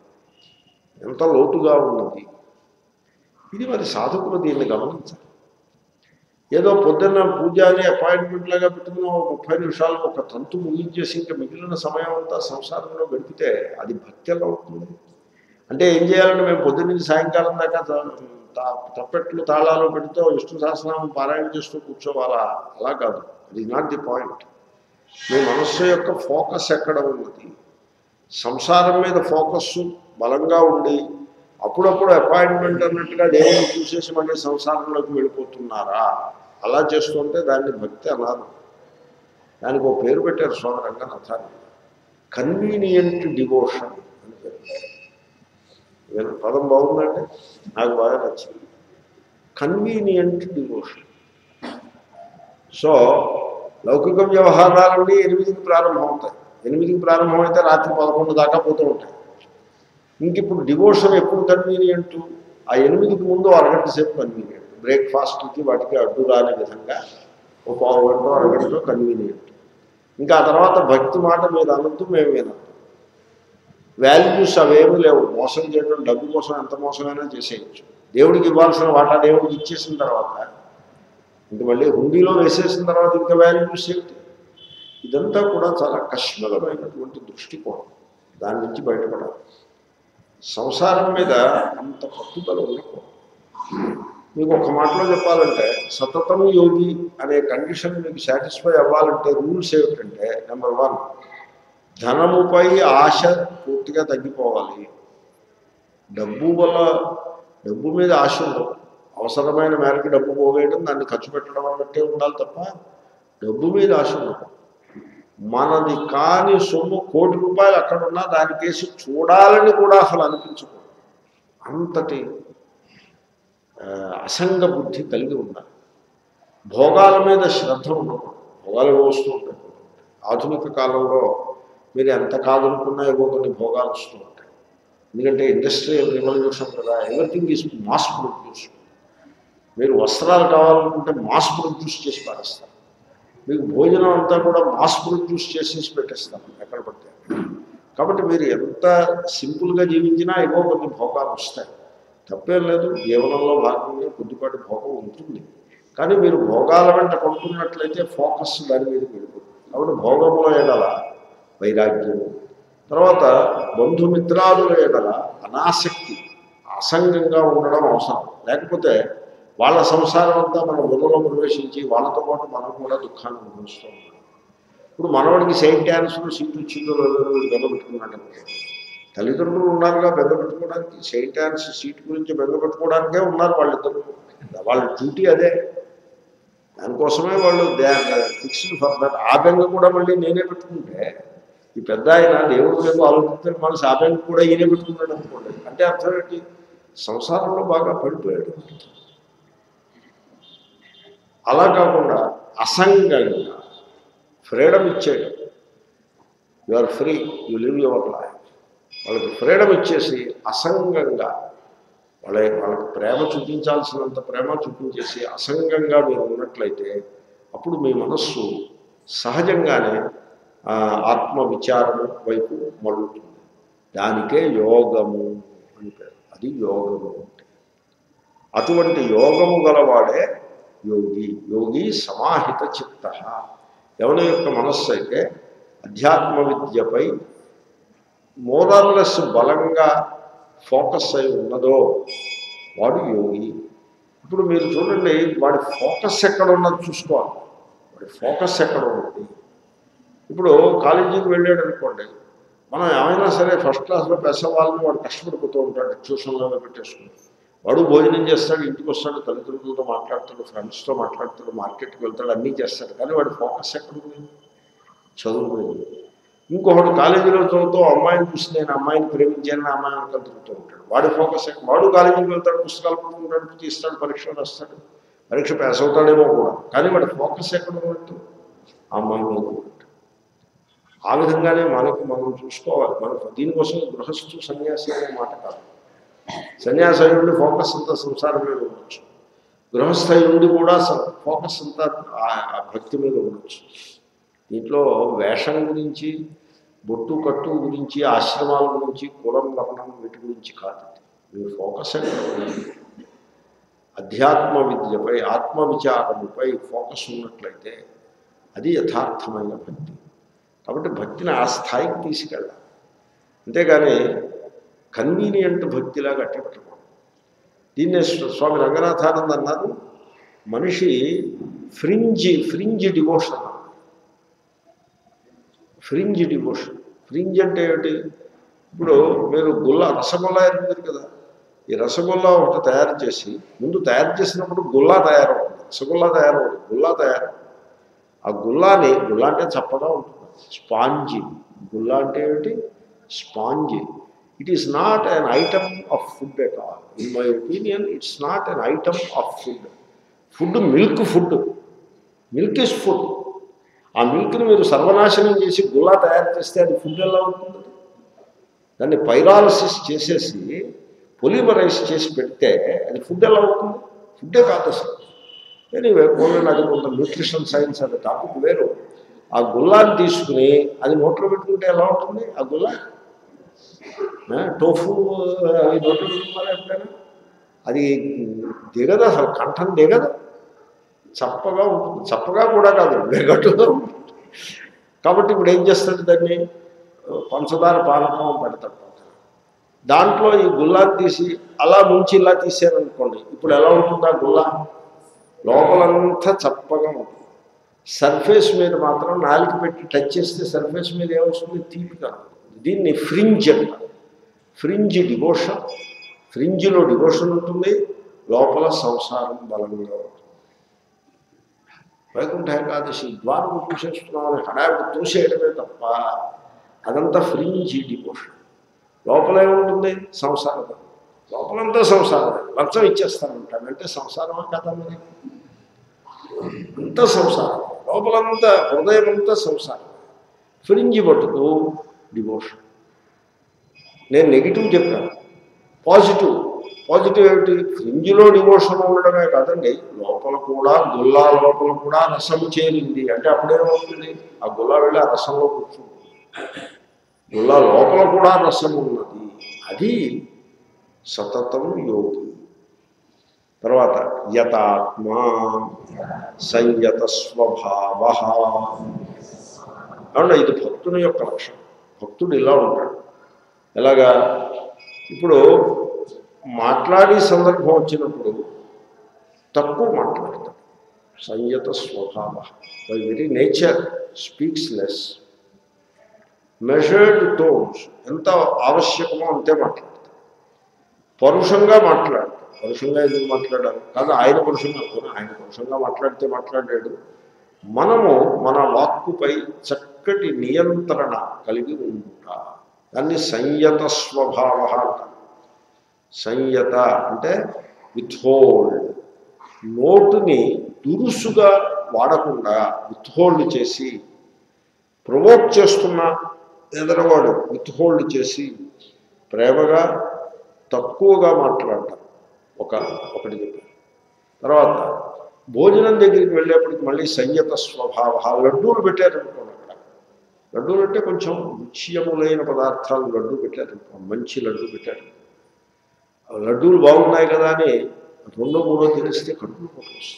ఎంత లోతుగా ఉన్నది ఇది మరి సాధకులు దీన్ని గమనించాలి ఏదో పొద్దున్న పూజ అని అపాయింట్మెంట్ లాగా పెట్టుకుని ఒక ముప్పై నిమిషాలు ఒక తంతు ముగించేసి ఇంకా మిగిలిన సమయం అంతా సంసారంలో గడిపితే అది భక్తి ఎలా అవుతుంది అంటే ఏం చేయాలంటే మేము పొద్దున్న నుంచి సాయంకాలం దాకా త- తా- తప్పెట్లు తాళాలు పెడుతూ విష్ణు సహస్రనామం పారాయణ చేస్తూ కూర్చోవాలా అలా కాదు అది నాట్ ది పాయింట్ మీ మనస్సు యొక్క ఫోకస్ ఎక్కడ ఉన్నది సంసారం మీద ఫోకస్ బలంగా ఉండి అప్పుడప్పుడు అపాయింట్మెంట్ అన్నట్టుగా దేవుని చూసేసి మళ్ళీ సంసారంలోకి వెళ్ళిపోతున్నారా అలా చేస్తుంటే దాన్ని భక్తి అన్నారు దానికి ఒక పేరు పెట్టారు స్వామి రంగనాథాన్ని కన్వీనియంట్ డివోషన్ అని పేరు పెట్టారు. ఏం పదం బాగుందండి నాకు బాగా నచ్చింది కన్వీనియంట్ డివోషన్ సో లౌకిక వ్యవహారాలన్నీ ఎనిమిదికి ప్రారంభమవుతాయి ఎనిమిదికి ప్రారంభమైతే రాత్రి పదకొండు దాకా పోతూ ఉంటాయి ఇంక ఇప్పుడు డివోషన్ ఎప్పుడు కన్వీనియంట్ ఆ ఎనిమిదికి ముందు అరగంట సేపు కన్వీనియంట్ బ్రేక్ఫాస్ట్కి వాటికి అడ్డు రాని విధంగా ఒక పావు గంట అరగంట కన్వీనియంట్ ఇంకా ఆ తర్వాత భక్తి మాట మీద అనొద్దు మేము వినద్దు వాల్యూస్ అవేమీ లేవు మోసం చేయడం డబ్బు కోసం ఎంత మోసమైనా చేసేయచ్చు దేవుడికి ఇవ్వాల్సిన వాటా దేవుడికి ఇచ్చేసిన తర్వాత ఇంక మళ్ళీ హుండీలో వేసేసిన తర్వాత ఇంకా వాల్యూస్ ఏంటి ఇదంతా కూడా చాలా కష్మలమైనటువంటి దృష్టికోణం దాని నుంచి బయటపడాలి సంసారం మీద అంత పట్టుదల ఉండకూడదు మీకు ఒక మాటలో చెప్పాలంటే సతతం యోగి అనే కండిషన్ మీకు సాటిస్ఫై అవ్వాలంటే రూల్స్ ఏమిటంటే నెంబర్ వన్ ధనముపై ఆశ పూర్తిగా తగ్గిపోవాలి డబ్బు వల్ల డబ్బు మీద ఆశ ఉండదు అవసరమైన మేరకు డబ్బు పోగేయడం దాన్ని ఖర్చు పెట్టడం అన్నట్టే ఉండాలి తప్ప డబ్బు మీద ఆశ ఉండదు మనది కాని సొమ్ము కోటి రూపాయలు అక్కడ ఉన్నా దానికేసి చూడాలని కూడా అసలు అనిపించకూడదు అంతటి ఆ, అసంగ బుద్ధి కలిగి ఉండాలి భోగాల మీద శ్రద్ధ ఉండకూడదు భోగాలు ఏవో వస్తూ ఉంటాయి ఆధునిక కాలంలో మీరు ఎంత కాదనుకున్నా ఏవో కొన్ని భోగాలు వస్తూ ఉంటాయి ఎందుకంటే ఇండస్ట్రియల్ రెవల్యూషన్ కదా ఎవ్రీథింగ్ ఈజ్ మాస్ ప్రొడ్యూస్ మీరు వస్త్రాలు కావాలనుకుంటే మాస్ ప్రొడ్యూస్ చేసి పాటిస్తారు మీకు భోజనం అంతా కూడా మాస్ ప్రొడ్యూస్ చేసేసి పెట్టేస్తారు ఎక్కడ పడితే కాబట్టి మీరు ఎంత సింపుల్గా జీవించినా ఏవో కొన్ని భోగాలు వస్తాయి తప్పేం లేదు జీవనంలో భాగంగా కొద్దిపాటి భోగం ఉంటుంది కానీ మీరు భోగాల వెంట పడుతున్నట్లయితే ఫోకస్ దాని మీద వెళ్ళిపోతుంది కాబట్టి భోగముల ఎడల వైరాగ్యము తర్వాత బంధుమిత్రాదుల ఎడల అనాసక్తి అసంగంగా ఉండడం అవసరం లేకపోతే వాళ్ళ సంసారం అంతా మన బుర్రలో ప్రవేశించి వాళ్ళతో పాటు మనం కూడా దుఃఖాన్ని అనుభవిస్తూ ఉంటాం ఇప్పుడు మనవాడికి సెయింట్ డ్యాన్స్లో సీట్ వచ్చిందో లేదో వీడు బెంగపెట్టుకున్నాడు తల్లిదండ్రులు ఉన్నారుగా బెంగపెట్టుకోవడానికి సెయింట్ డ్యాన్స్ సీట్ గురించి బెంగపెట్టుకోవడానికే ఉన్నారు వాళ్ళిద్దరు వాళ్ళ డ్యూటీ అదే దానికోసమే వాళ్ళు దే ఫిక్స్డ్ ఫర్ దట్ ఆ బెంగ కూడా మళ్ళీ నేనే పెట్టుకుంటే ఈ పెద్ద ఆయన దేవుడు లేదు ఆలోచిస్తే మనసు ఆ బెంగ కూడా ఈయనే పెట్టుకున్నాడు అనుకోండి అంటే అర్థం ఏంటి సంసారంలో బాగా పడిపోయాడు అలా కాకుండా అసంగంగా ఫ్రీడమ్ ఇచ్చేయడం you are free you live your life వాళ్ళకి ఫ్రీడమ్ ఇచ్చేసి అసంగంగా వాళ్ళ వాళ్ళకి ప్రేమ చూపించాల్సినంత ప్రేమ చూపించేసి అసంగంగా మీరు ఉన్నట్లయితే అప్పుడు మీ మనస్సు సహజంగానే ఆ, ఆత్మ విచారము వైపు మళ్ళుతుంది దానికే యోగము అని పేరు అది యోగము అంటే అటువంటి యోగము గలవాడే యోగి యోగి సమాహిత చిత్త ఎవరి యొక్క మనస్సు అయితే అధ్యాత్మ విద్యపై మోరల్లెస్ బలంగా ఫోకస్ అయి ఉన్నదో వాడు యోగి ఇప్పుడు మీరు చూడండి వాడి ఫోకస్ ఎక్కడ ఉన్నది చూసుకోవాలి వాడి ఫోకస్ ఎక్కడ ఉన్నది ఇప్పుడు కాలేజీకి వెళ్ళాడు అనుకోండి మనం ఏమైనా సరే ఫస్ట్ క్లాస్లో పెసవాళ్ళని వాడు కష్టపడిపోతూ ఉంటాడు ట్యూషన్లో పెట్టేసుకుని వాడు భోజనం చేస్తాడు ఇంటికి వస్తాడు తల్లిదండ్రులతో మాట్లాడతాడు ఫ్రెండ్స్తో మాట్లాడతాడు మార్కెట్కి వెళ్తాడు అన్నీ చేస్తాడు కానీ వాడి ఫోకస్ ఎక్కడ ఉంది చదువు మీద ఉంది. ఇంకొకడు కాలేజీలో చదువుతూ అమ్మాయిని చూసి నేను అమ్మాయిని ప్రేమించానని అమ్మాయిని వెనకాల తిరుగుతూ ఉంటాడు వాడి ఫోకస్ ఎక్కడ వాడు కాలేజీకి వెళ్తాడు పుస్తకాలు పట్టుకుంటాడు తీస్తాడు పరీక్షలు రాస్తాడు పరీక్ష పాస్ అవుతాడేమో కూడా కానీ వాడి ఫోకస్ ఎక్కడ ఉన్నట్టు ఆ అమ్మాయి మీద ఉన్నట్టు ఆ విధంగానే మనకి మనం చూసుకోవాలి మనకు దీనికోసం గృహస్థు సన్యాసి అనే మాట కాదు సన్యాసి ఉండి ఫోకస్ అంతా సంసారం మీద ఉండొచ్చు గృహస్థ ఉండి కూడా స- ఫోకస్ అంతా ఆ- ఆ భక్తి మీద ఉండొచ్చు దీంట్లో వేషం గురించి బొట్టు కట్టు గురించి ఆశ్రమాల గురించి కులం వర్ణం వీటి గురించి కాదు మీ ఫోకస్ ఎక్కడ ఉంది? అధ్యాత్మ విద్యపై ఆత్మ విచారముపై ఫోకస్ ఉన్నట్లయితే అది యథార్థమైన భక్తి కాబట్టి భక్తిని ఆ స్థాయికి తీసుకెళ్ళాలి అంతేగాని కన్వీనియంట్ భక్తిలా కట్టబెట్టకూడదు దీన్నే స్వ- స్వామి రంగనాథానంద్ అన్నారు మనిషి ఫ్రింజ్ ఫ్రింజ్ డివోషన్ అన్నారు ఫ్రింజ్ డివోషన్ ఫ్రింజ్ అంటే ఏమిటి ఇప్పుడు మీరు గుల్లా రసగుల్లా ఎరుగుతుంది కదా ఈ రసగుల్లా ఒకటి తయారు చేసి ముందు తయారు చేసినప్పుడు గుల్లా తయారవుతుంది రసగుల్లా తయారవుతుంది గుల్లా తయారవుతుంది ఆ గుల్లాని గుల్లా అంటే చప్పగా ఉంటుంది స్పాంజీ గుల్లా అంటే ఏమిటి spongy it is not an item of food at all in my opinion it's not an item of food food milk food milk is food ఆ మిల్క్ని మీరు సర్వనాశనం చేసి గుల్లా తయారు చేస్తే అది ఫుడ్ ఎలా అవుతుంది దాన్ని పైరాలసిస్ చేసేసి పొలిమరైజ్ చేసి పెడితే అది ఫుడ్ ఎలా అవుతుంది ఫుడ్డే కాదు అసలు ఎనీవే పోలే నాకు కొంత న్యూట్రిషన్ సైన్స్ అనే టాపిక్ వేరు ఆ గుల్లాన్ని తీసుకుని అది నోట్లో పెట్టుకుంటే ఎలా ఉంటుంది ఆ గుల్లా ఆ, టోఫు అవి నోట్లో పెట్టుకున్నారా ఎప్పుడైనా అది దిగదు అసలు కంఠం దిగదు చప్పగా ఉంటుంది చప్పగా కూడా కాదు వెగట్టుగా ఉంటుంది కాబట్టి ఇప్పుడు ఏం చేస్తాడు దాన్ని పంచదార పానకం పెడతాడు దాంట్లో ఈ గుల్లాన్ని తీసి అలా ముంచి ఇలా తీసారనుకోండి ఇప్పుడు ఎలా ఉంటుంది ఆ గుల్లా లోపలంతా చప్పగా ఉంటుంది సర్ఫేస్ మీద మాత్రం నాలుక పెట్టి టచ్ చేస్తే సర్ఫేస్ మీద ఏమొస్తుంది తీపి కనబడుతుంది దీన్ని ఫ్రింజ్ అంటారు ఫ్రింజ్ డివోషన్ ఫ్రింజ్లో డివోషన్ ఉంటుంది లోపల సంసారం బలంగా ఉంటుంది వైకుంఠ ఏకాదశి ద్వారం చూసేస్తున్నామని హడావిడి తోసేయడమే తప్ప అదంతా ఫ్రింజీ డిపోషన్ లోపల ఏముంటుంది సంసారం లోపలంతా సంసారం లంచం ఇచ్చేస్తానంటాడు అంటే సంసారమా కదా మరి అంతా సంసారం లోపలంతా హృదయం అంతా సంసారం ఫ్రింజి పట్టుకు డివోషన్ నేను నెగిటివ్ చెప్పాను పాజిటివ్ పాజిటివ్ ఏమిటి ఫ్రింజిలో డివోషన్ ఉండడమే కాదండి లోపల కూడా గుల్లా లోపల కూడా రసం చేరింది అంటే అప్పుడేమవుతుంది ఆ గుల్లా వెళ్ళి ఆ రసంలో కూర్చుంటుంది గుల్లా లోపల కూడా రసం ఉన్నది అది సతతం యోగి తర్వాత యతాత్మా సంయత స్వభావ అవునా ఇది భక్తుని యొక్క లక్షణం భక్తుడు ఇలా ఉంటాడు ఎలాగా ఇప్పుడు మాట్లాడే సందర్భం వచ్చినప్పుడు తక్కువ మాట్లాడతాడు సంయత స్వభావ by very nature speaks less measured tones ఎంత ఆవశ్యకమో అంతే మాట్లాడతాడు పరుషంగా మాట్లాడతాడు పరుషంగా ఎందుకు మాట్లాడాలి కాదు ఆయన పరుషంగా కూడా ఆయన పరుషంగా మాట్లాడితే మాట్లాడాడు మనము మన వాక్కుపై చక్కటి నియంత్రణ కలిగి ఉంటా దాన్ని సంయత స్వభావ అంటారు సంయత అంటే విత్హోల్డ్ నోటుని దురుసుగా వాడకుండా విత్హోల్డ్ చేసి ప్రమోట్ చేస్తున్న ఎదరవాడు విత్హోల్డ్ చేసి ప్రేమగా తక్కువగా మాట్లాడటం ఒక ఒకటి చెప్పారు తర్వాత భోజనం దగ్గరికి వెళ్ళేప్పటికి మళ్ళీ సంయత స్వభావ లడ్డూలు పెట్టారనుకోండి అక్కడ లడ్డూలు అంటే కొంచెం రుచ్యములైన పదార్థాలు లడ్డు పెట్టారనుకో మంచి లడ్డు పెట్టారు ఆ లడ్డూలు బాగున్నాయి కదా అని రెండో మూడో తెలిస్తే కడుపులో వస్తుంది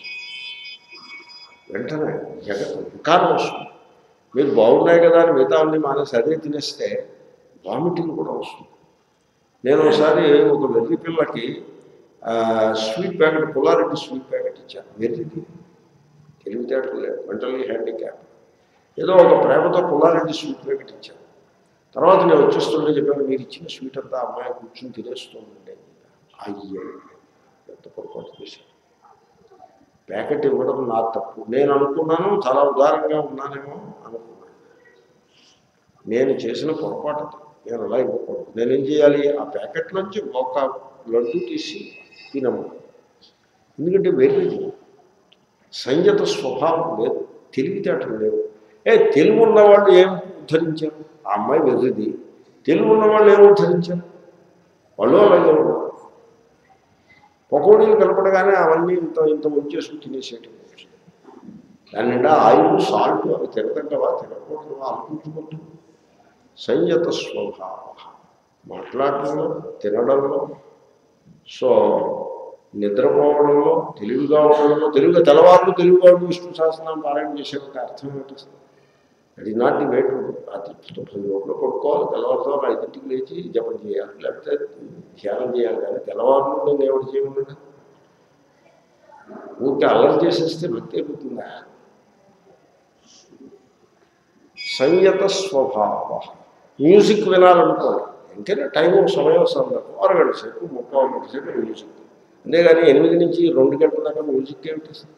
వెంటనే జగత్ వికారం వస్తుంది మీరు బాగున్నాయి కదా అని మిగతా అన్ని మానేసి అదే తినేస్తే వామిటింగ్ కూడా వస్తుంది నేను ఒకసారి ఒక వెర్రి పిల్లకి ఆ, sweet packet Pullareddy sweet packet ఇచ్చాను వెర్రిది తెలివితేటలు లేదు మెంటలీ హ్యాండిక్యాప్ ఏదో ఒక ప్రేమతో పుల్లారెడ్డి స్వీట్ ప్యాకెట్ ఇచ్చాను తర్వాత నేను వచ్చేస్తుంటే చెప్పాను మీరు ఇచ్చిన స్వీట్ అంతా అమ్మాయి కూర్చుని తినేస్తుందండి అయ్యే ఎంత పొరపాటు చేశాను ప్యాకెట్ ఇవ్వడం నా తప్పు నేను అనుకున్నాను చాలా ఉదారంగా ఉన్నానేమో అనుకున్నాను నేను చేసిన పొరపాటు అది. నేను అలా ఇవ్వకూడదు నేనేం చేయాలి ఆ ప్యాకెట్ నుంచి ఒక లడ్డు తీసి తినము ఎందుకంటే వెర్రిది సంయత స్వభావం లేదు తెలివితేటలు లేవు ఏ తెలుగు ఉన్నవాళ్ళు ఏం ఉద్ధరించారు ఆ అమ్మాయి వెర్రిది తెలుగు ఉన్నవాళ్ళు ఏం ఉద్ధరించారు వాళ్ళు అలాగే ఉన్నారు పకోడీలు కలపడగానే అవన్నీ ఇంత ఇంత ముంచేసుకుని తినేసేటి దాని నిండా ఆయిల్ సాల్ట్ అవి తినదంటవా తినకూడదు అనుకుంటుకుంటూ సంయత స్వభావ మాట్లాడటంలో తినడంలో సో నిద్రపోవడంలో తెలివిగా ఉండడంలో తెలుగుగా తెల్లవారు తెలుగుగా ఉండి విష్ణు సహస్రనామం పారాయణ చేసే ఒక అర్థం ఏంటి అది నాటి వేటు రాత్రి పది లోపల పడుకోవాలి తెల్లవారుతో ఐదింటికి లేచి జపం చేయాలి లేకపోతే ధ్యానం చేయాలి కానీ తెల్లవారు నేను ఎవరు చేయమన్నాడు ఊరికే అల్లరి చేసేస్తే భక్తి అయిపోతుందా సంయత స్వభావ మ్యూజిక్ వినాలనుకోండి ఎంతైనా టైం సమయం సందర్భం అరగంట సేపు ముప్పై గంట సేపు మ్యూజిక్ అంతేగాని ఎనిమిది నుంచి రెండు గంటల దాకా మ్యూజిక్ ఏమిటి అసలు?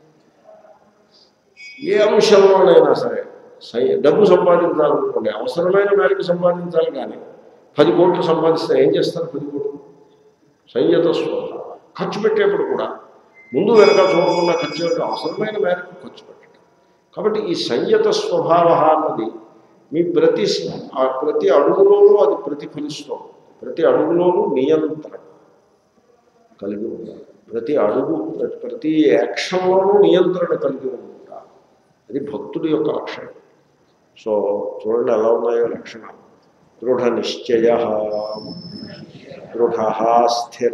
ఏ అంశంలోనైనా సరే సై- డబ్బు సంపాదించాలనుకోండి అవసరమైన మేరకు సంపాదించాలి కానీ పది కోట్లు సంపాదిస్తే ఏం చేస్తారు పది కోట్లు సంయత స్వభావం ఖర్చు పెట్టేప్పుడు కూడా ముందు వెనక చూడకుండా ఖర్చు పెట్టడం అవసరమైన మేరకు ఖర్చు పెట్టడం కాబట్టి ఈ సంయత స్వభావ అన్నది మీ ప్రతి ఆ ప్రతి అడుగులోనూ అది ప్రతిఫలిస్తుంది ప్రతి అడుగులోనూ నియంత్రణ కలిగి ఉండాలి ప్రతి అడుగు ప్రతి- ప్రతి యాక్షన్లోనూ నియంత్రణ కలిగి ఉంటా అది భక్తుడి యొక్క లక్షణం సో చూడండి ఎలా ఉన్నాయో లక్షణాలు దృఢ నిశ్చయ దృఢ స్థిర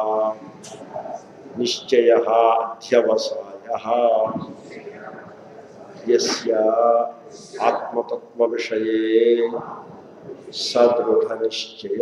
నిశ్చయ అధ్యవసాయ యస్య ఆత్మతత్వ విషయే సదృఢ నిశ్చయ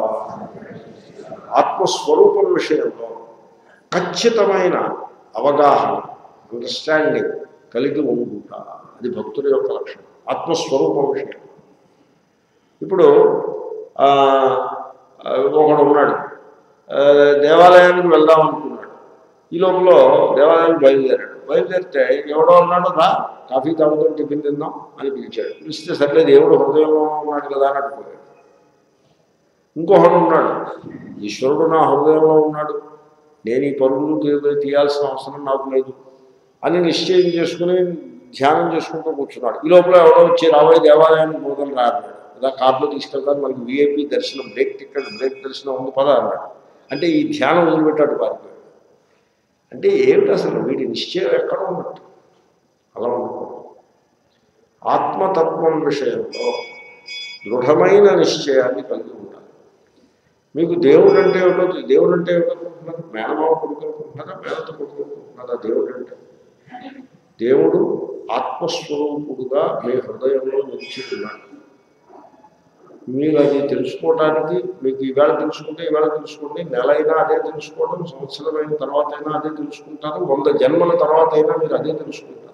ఆత్మస్వరూపం విషయంలో ఖచ్చితమైన అవగాహన అండర్స్టాండింగ్ కలిగి ఉండుట అది భక్తుడి యొక్క లక్షణం ఆత్మస్వరూపం విషయం ఇప్పుడు ఆ, ఆ, ఒకడు ఉన్నాడు ఆ, దేవాలయానికి వెళ్దాం అనుకున్నాడు ఈ లోపల దేవాలయానికి బయలుదేరాడు బయలుదేరితే ఎవడో ఉన్నాడు రా కాఫీ తాగుతాం టిఫిన్ తిందాం అని పిలిచాడు పిలిస్తే సర్లే దేవుడు హృదయంలో ఉన్నాడు కదా అని అట్టుకోయాడు ఇంకొకడు ఉన్నాడు ఈశ్వరుడు నా హృదయంలో ఉన్నాడు నేను ఈ పరుగులు తీ- తీయాల్సిన అవసరం నాకు లేదు అని నిశ్చయం చేసుకుని ధ్యానం చేసుకుంటూ కూర్చున్నాడు ఈ లోపల ఎవడో వచ్చి రాబోయే దేవాలయానికి పోదాం రా అన్నాడు ఇలా కార్లో తీసుకెళ్తాను మనకి విఐపి దర్శనం బ్రేక్ టికెట్ బ్రేక్ దర్శనం ఉంది పదా అన్నాడు అంటే ఈ ధ్యానం వదిలిపెట్టాడు పారిపోయాడు అంటే ఏమిటి అసలు వీడి నిశ్చయం ఎక్కడ ఉన్నట్టు అలా ఉండకూడదు ఆత్మతత్వం విషయంలో దృఢమైన నిశ్చయాన్ని కలిగి ఉండాలి మీకు దేవుడు అంటే ఏమిటో దేవుడు అంటే ఏమిటో అనుకుంటున్నారు మేనమావ కొడుకు అనుకుంటున్నారా మేనత కొడుకు అనుకుంటున్నారా దేవుడు అంటే దేవుడు ఆత్మస్వరూపుడుగా మీ హృదయంలో నిలిచి ఉన్నాడు మీరు అది తెలుసుకోవడానికి మీకు ఈవేళ తెలుసుకుంటే ఈవేళ తెలుసుకోండి నెల అయినా అదే తెలుసుకోవడం సంవత్సరం అయిన తర్వాత అయినా అదే తెలుసుకుంటారు వంద జన్మల తర్వాత అయినా మీరు అదే తెలుసుకుంటారు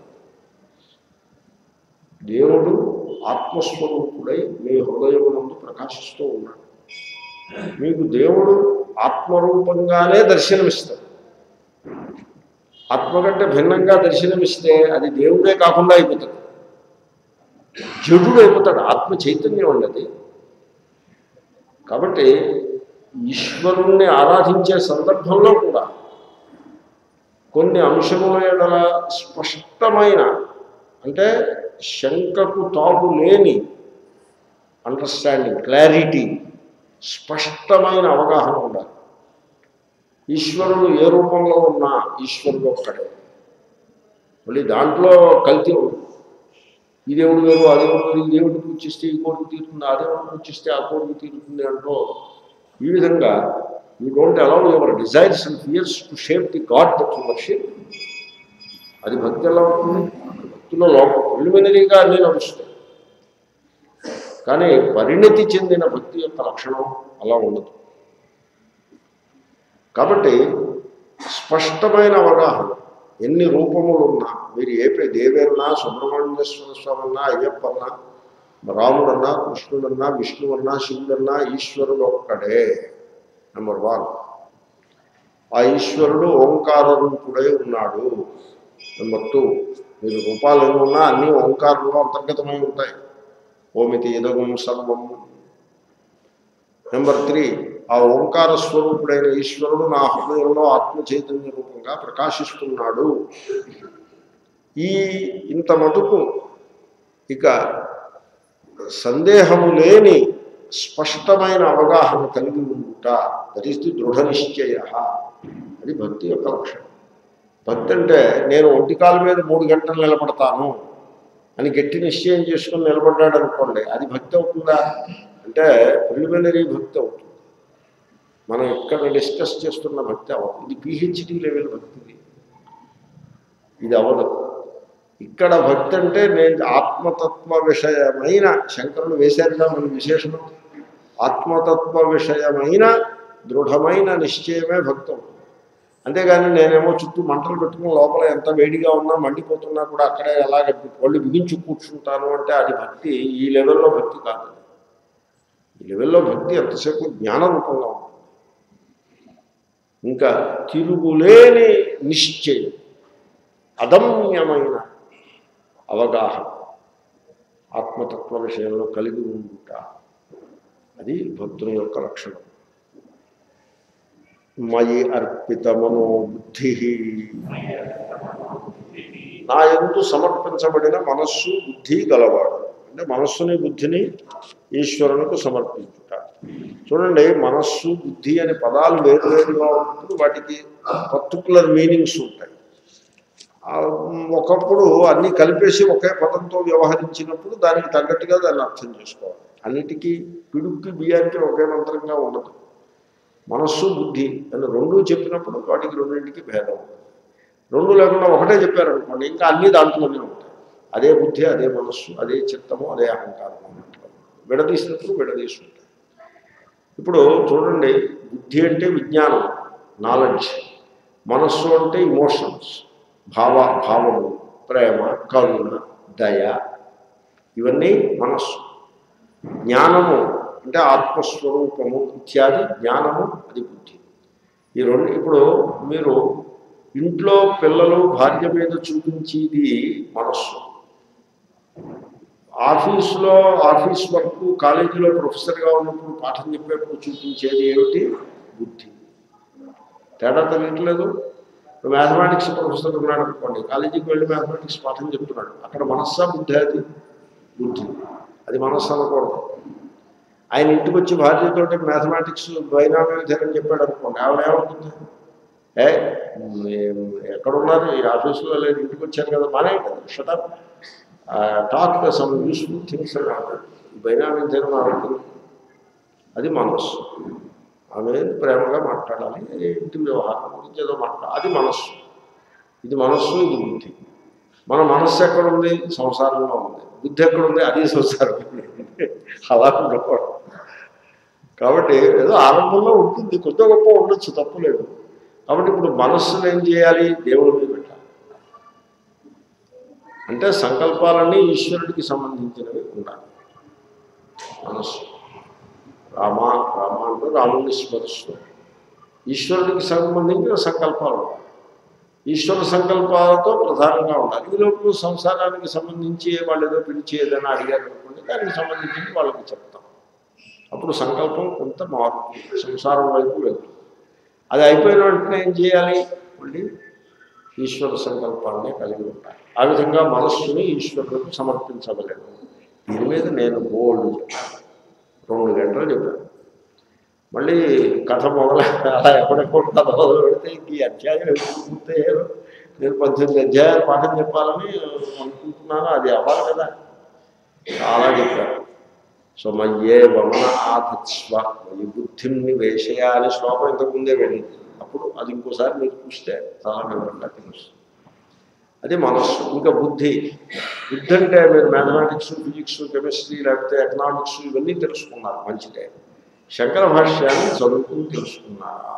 దేవుడు ఆత్మస్వరూపుడై మీ హృదయం నుండి ప్రకాశిస్తూ ఉన్నాడు మీకు దేవుడు ఆత్మరూపంగానే దర్శనమిస్తాడు ఆత్మ కంటే భిన్నంగా దర్శనమిస్తే అది దేవుడే కాకుండా అయిపోతాడు జడుడు అయిపోతాడు ఆత్మ చైతన్యం ఉండదు కాబట్టి ఈశ్వరుణ్ణి ఆరాధించే సందర్భంలో కూడా కొన్ని అంశముల ఎడల స్పష్టమైన అంటే శంకకు తాగు లేని అండర్స్టాండింగ్ క్లారిటీ స్పష్టమైన అవగాహన ఉండాలి ఈశ్వరుడు ఏ రూపంలో ఉన్నా ఈశ్వరుడు ఒక్కడే మళ్ళీ దాంట్లో కల్తీ ఉంది ఈ దేవుడు వేరు ఆ దేవుడు వేరు ఈ దేవుడిని పూజిస్తే ఈ కోరిక తీరుతుంది ఆ దేవుడిని పూజిస్తే ఆ కోరిక తీరుతుంది అంటూ ఈ విధంగా you don't allow your desires and fears to shape the god that you worship అది భక్తి ఎలా ఉంటుంది భక్తిలో లోపం ప్రిలిమినరీగా అన్నీ నడుస్తాయి కానీ పరిణతి చెందిన భక్తి యొక్క లక్షణం అలా ఉండదు కాబట్టి స్పష్టమైన అవగాహన ఎన్ని రూపములు ఉన్నా మీరు ఏ పే దేవేన్నా సుబ్రహ్మణ్యేశ్వర స్వామి అన్నా అయ్యప్పన్నా రాముడన్నా కృష్ణుడన్నా విష్ణువన్నా శివుడన్నా ఈశ్వరుడు ఒక్కడే నెంబర్ వన్ ఆ ఈశ్వరుడు ఓంకార రూపుడై ఉన్నాడు నెంబర్ టూ మీరు రూపాలు ఏమున్నా అన్నీ ఓంకారంలో అంతర్గతమై ఉంటాయి ఓమితి ఇదగం సర్వం నెంబర్ త్రీ ఆ ఓంకార స్వరూపుడైన ఈశ్వరుడు నా హృదయంలో ఆత్మ చైతన్య రూపంగా ప్రకాశిస్తున్నాడు ఈ ఇంత మటుకు ఇక సందేహము లేని స్పష్టమైన అవగాహన కలిగి ఉంట దట్ ఈస్ ది దృఢ నిశ్చయ అది భక్తి యొక్క లక్షణం భక్తి అంటే నేను ఒంటికాల మీద మూడు గంటలు నిలబడతాను అని గట్టి నిశ్చయం చేసుకుని నిలబడ్డాడు అనుకోండి అది భక్తి అవుతుందా అంటే ప్రిలిమినరీ భక్తి అవుతుంది మనం ఇక్కడ డిస్కస్ చేస్తున్న భక్తి అవ్వదు ఇది పిహెచ్డి లెవెల్ భక్తి ఇది. ఇది అవ్వదు ఇక్కడ భక్తి అంటే నేను ఆత్మతత్వ విషయమైన శంకరులు వేశారుగా మన విశేషణం ఆత్మతత్వ విషయమైన దృఢమైన నిశ్చయమే భక్తి అవుతుంది అంతేగాని నేనేమో చుట్టూ మంటలు పెట్టుకుని లోపల ఎంత వేడిగా ఉన్నా మండిపోతున్నా కూడా అక్కడే ఎలాగ ఒళ్ళు బిగించి కూర్చుంటాను అంటే అది భక్తి ఈ లెవెల్లో భక్తి కాదు ఈ లెవెల్లో భక్తి ఎంతసేపు జ్ఞానరూపంగా ఉంటుంది ఇంకా తిరుగులేని నిశ్చయం అదమ్యమైన అవగాహన ఆత్మతత్వ విషయంలో కలిగి ఉండుట అది భక్తుని యొక్క లక్షణం మయి అర్పిత మనోబుద్ధి నా ఎందు సమర్పించబడిన మనస్సు బుద్ధి గలవాడు అంటే మనస్సుని బుద్ధిని ఈశ్వరునికి సమర్పించుట చూడండి మనస్సు బుద్ధి అనే పదాలు వేరువేరుగా ఉన్నప్పుడు వాటికి పర్టికులర్ మీనింగ్స్ ఉంటాయి ఆ, ఒకప్పుడు అన్నీ కలిపేసి ఒకే పదంతో వ్యవహరించినప్పుడు దానికి తగ్గట్టుగా దాన్ని అర్థం చేసుకోవాలి అన్నిటికీ పిడుక్కి బియ్యానికి ఒకే మంత్రంగా ఉండదు మనస్సు బుద్ధి అని రెండు చెప్పినప్పుడు వాటికి రెండింటికి భేదం ఉంటుంది రెండు లేకుండా ఒకటే చెప్పారనుకోండి ఇంకా అన్నీ దాంట్లోనే ఉంటాయి అదే బుద్ధి అదే మనస్సు అదే చిత్తము అదే అహంకారము అన్నట్లు విడదీసినప్పుడు విడదీసి ఉంటాయి ఇప్పుడు చూడండి బుద్ధి అంటే విజ్ఞానం నాలెడ్జ్ మనస్సు అంటే ఇమోషన్స్ భావ భావము ప్రేమ కరుణ దయ ఇవన్నీ మనస్సు జ్ఞానము అంటే ఆత్మస్వరూపము ఇత్యాది జ్ఞానము అది బుద్ధి ఈ రెండు ఇప్పుడు మీరు ఇంట్లో పిల్లలు భార్య మీద చూపించేది మనస్సు ఆఫీసులో ఆఫీస్ వర్క్ కాలేజీలో ప్రొఫెసర్గా ఉన్నప్పుడు పాఠం చెప్పేప్పుడు చూపించేది ఏమిటి బుద్ధి తేడా తెలియట్లేదు మ్యాథమెటిక్స్ ప్రొఫెసర్ ఉన్నాడు అనుకోండి కాలేజీకి వెళ్ళి మ్యాథమెటిక్స్ పాఠం చెప్తున్నాడు అక్కడ మనస్సా బుద్ధి అది బుద్ధి అది మనస్సు అనకూడదు ఆయన ఇంటికి వచ్చి భార్యతోటి మ్యాథమెటిక్స్ బైనామీ విధానం చెప్పాడు అనుకోండి ఆవిడ ఏమవుతుంది ఏ మ్, ఎక్కడున్నారు ఈ ఆఫీసులో లేదు ఇంటికి వచ్చారు కదా మానే కదా shut up talk some useful things అని అంటాడు ఈ బైనామీ విధానం ఆవిడ అది మనస్సు ఆమె ప్రేమగా మాట్లాడాలి ఏ ఇంటి వ్యవహారం గురించి ఏదో మాట్లాడాలి అది మనస్సు ఇది మనస్సు ఇది బుద్ధి మన మనస్సు ఎక్కడ ఉంది సంసారంలో ఉంది బుద్ధి ఎక్కడ ఉంది అది సంసారం అలా ఉండకూడదు కాబట్టి ఏదో ఆరంభంలో ఉంటుంది కొద్ది గొప్ప ఉండొచ్చు తప్పులేదు కాబట్టి ఇప్పుడు మనస్సును ఏం చేయాలి దేవుడి మీద పెట్టాలి అంటే సంకల్పాలన్నీ ఈశ్వరుడికి సంబంధించినవి ఉండాలి మనస్సు రామ రామ అంటూ రాముడిని స్మరిస్తూ ఈశ్వరుడికి సంబంధించిన సంకల్పాలు ఉండాలి ఈశ్వర సంకల్పాలతో ప్రధానంగా ఉండాలి ఈ లోపు సంసారానికి సంబంధించి వాళ్ళు ఏదో పిలిచి ఏదైనా అడిగారు అనుకోండి దానికి సంబంధించి వాళ్ళకి చెప్తాం అప్పుడు సంకల్పం కొంత మారుతుంది సంసారం వైపు వెళ్తుంది అది అయిపోయిన వెంటనే ఏం చేయాలి మళ్ళీ ఈశ్వర సంకల్పాన్ని కలిగి ఉండాలి ఆ విధంగా మనస్సుని ఈశ్వరులకు సమర్పించగలను దీని మీద నేను బోల్డ్ చెప్పాను రెండు గంటలు చెప్పాను మళ్ళీ కథ మొదలు అలా ఎప్పుడెప్పుడు కథ మొదలు పెడితే ఇంక ఈ అధ్యాయం ఎప్పుడు పూర్తయ్యారు నేను పద్దెనిమిది అధ్యాయాలు పాఠం చెప్పాలని అనుకుంటున్నాను అది అవ్వాలి కదా చాలా చెప్పారు సో మయ్యే వమన ఆధత్స్వ మయి బుద్ధిని వేషయాలి శ్లోకం ఇంతకుముందే వెళ్ళింది అప్పుడు అది ఇంకోసారి మీరు చూస్తే చాలా వివరంగా తెలుస్తుంది అది మనస్సు ఇంకా బుద్ధి బుద్ధి అంటే మీరు మ్యాథమెటిక్స్ ఫిజిక్స్ కెమిస్ట్రీ లేకపోతే ఎకనామిక్స్ ఇవన్నీ తెలుసుకున్నారు మంచిదే శంకర భాష్యాన్ని చదువుకుని తెలుసుకున్నారా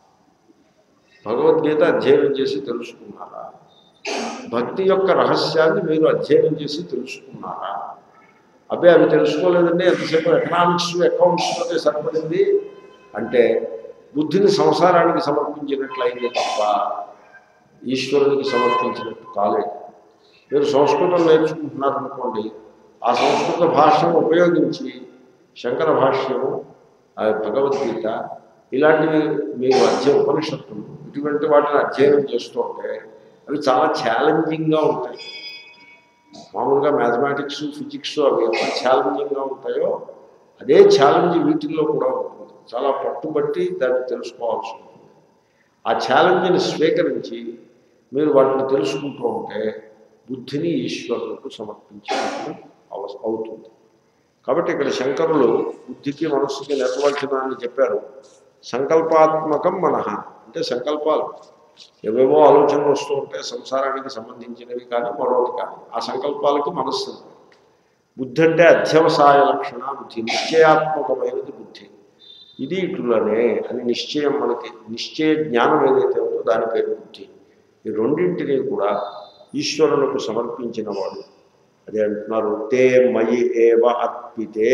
భగవద్గీత అధ్యయనం చేసి తెలుసుకున్నారా భక్తి యొక్క రహస్యాన్ని మీరు అధ్యయనం చేసి తెలుసుకున్నారా అబ్బే అవి తెలుసుకోలేదండి ఎంతసేపు ఎకనామిక్స్ అకౌంట్స్లోనే సరిపడింది అంటే బుద్ధిని సంసారానికి సమర్పించినట్లయింది తప్ప ఈశ్వరునికి సమర్పించినట్టు కాలేదు మీరు సంస్కృతం నేర్చుకుంటున్నారనుకోండి ఆ సంస్కృత భాషను ఉపయోగించి శంకర భాష్యము ఆ భగవద్గీత ఇలాంటివి మీరు అధ్యయ ఉపనిషత్తులు ఇటువంటి వాటిని అధ్యయనం చేస్తూ ఉంటే అవి చాలా ఛాలెంజింగ్గా ఉంటాయి మామూలుగా మ్యాథమెటిక్స్ ఫిజిక్స్ అవి ఎంత ఛాలెంజింగ్గా ఉంటాయో అదే ఛాలెంజ్ వీటిల్లో కూడా ఉంటుంది చాలా పట్టుబట్టి దాన్ని తెలుసుకోవాల్సి ఉంటుంది ఆ ఛాలెంజ్ని స్వీకరించి మీరు వాటిని తెలుసుకుంటూ ఉంటే బుద్ధిని ఈశ్వరులకు సమర్పించినట్టు అవ అవుతుంది కాబట్టి ఇక్కడ శంకరులు బుద్ధికి మనస్సుకి నిర్వచనాన్ని చెప్పారు సంకల్పాత్మకం మనః అంటే సంకల్పాలు ఏవేవో ఆలోచనలు వస్తూ ఉంటే సంసారానికి సంబంధించినవి కానీ మరొకటి కానీ ఆ సంకల్పాలకి మనస్సు ఉంది. బుద్ధి అంటే అధ్యవసాయ లక్షణ బుద్ధి నిశ్చయాత్మకమైనది బుద్ధి ఇది ఇటులనే అని నిశ్చయం మనకి నిశ్చయ జ్ఞానం ఏదైతే ఉందో దాని పేరు బుద్ధి ఈ రెండింటినీ కూడా ఈశ్వరులకు సమర్పించిన వాడు అదే అంటున్నారు తే మయి ఏవ అర్పితే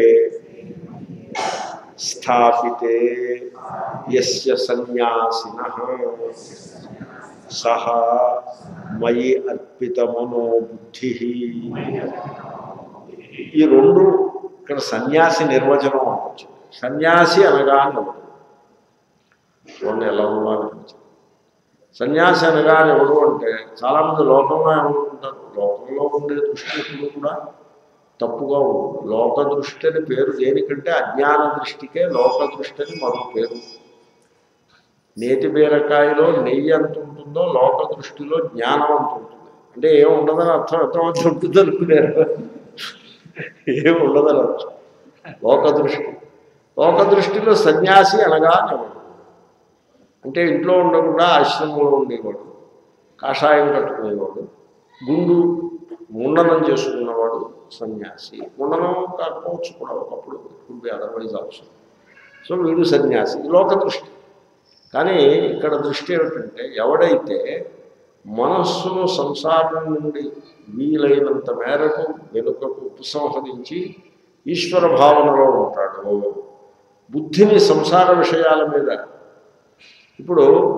స్థాపితే యస్య సన్యాసిన సహ మయి అర్పితమనో బుద్ధి ఈ రెండు ఇక్కడ సన్యాసి నిర్వచనం అనొచ్చు సన్యాసి అనగానే ఎవడు చూడండి ఎలా ఉందో అనిపించింది సన్యాసి అనగానే ఎవడు అంటే చాలామంది లోకంలో ఏమనుకుంటారు లోకంలో ఉండే దృష్టి ఎప్పుడు కూడా తప్పుగా ఉంటుంది లోక దృష్టి అని పేరు దేనికంటే అజ్ఞాన దృష్టికే లోక దృష్టి అని మరో పేరు నేతి బీరకాయలో నెయ్యి ఎంత ఉంటుందో లోక దృష్టిలో జ్ఞానం అంత ఉంటుంది అంటే ఏం ఉండదని అర్థం ఎంతమంది ఉంటుంది అనుకునేరు ఏం ఉండదని అర్థం లోక దృష్టి లోక దృష్టిలో సన్యాసి అనగా ఎవడు అంటే ఇంట్లో ఉండకుండా ఆశ్రమంలో ఉండేవాడు కాషాయం కట్టుకునేవాడు గుండు ముండనం చేసుకున్నవాడు సన్యాసి ముండనం కాకపోవచ్చు కూడా ఒకప్పుడు could be otherwise option so వీడు సన్యాసి ఇది లోక దృష్టి కానీ ఇక్కడ దృష్టి ఏమిటంటే ఎవడైతే మనస్సును సంసారం నుండి వీలైనంత మేరకు వెనుకకు ఉపసంహరించి ఈశ్వర భావనలో ఉంటాడో బుద్ధిని సంసార విషయాల మీద ఇప్పుడు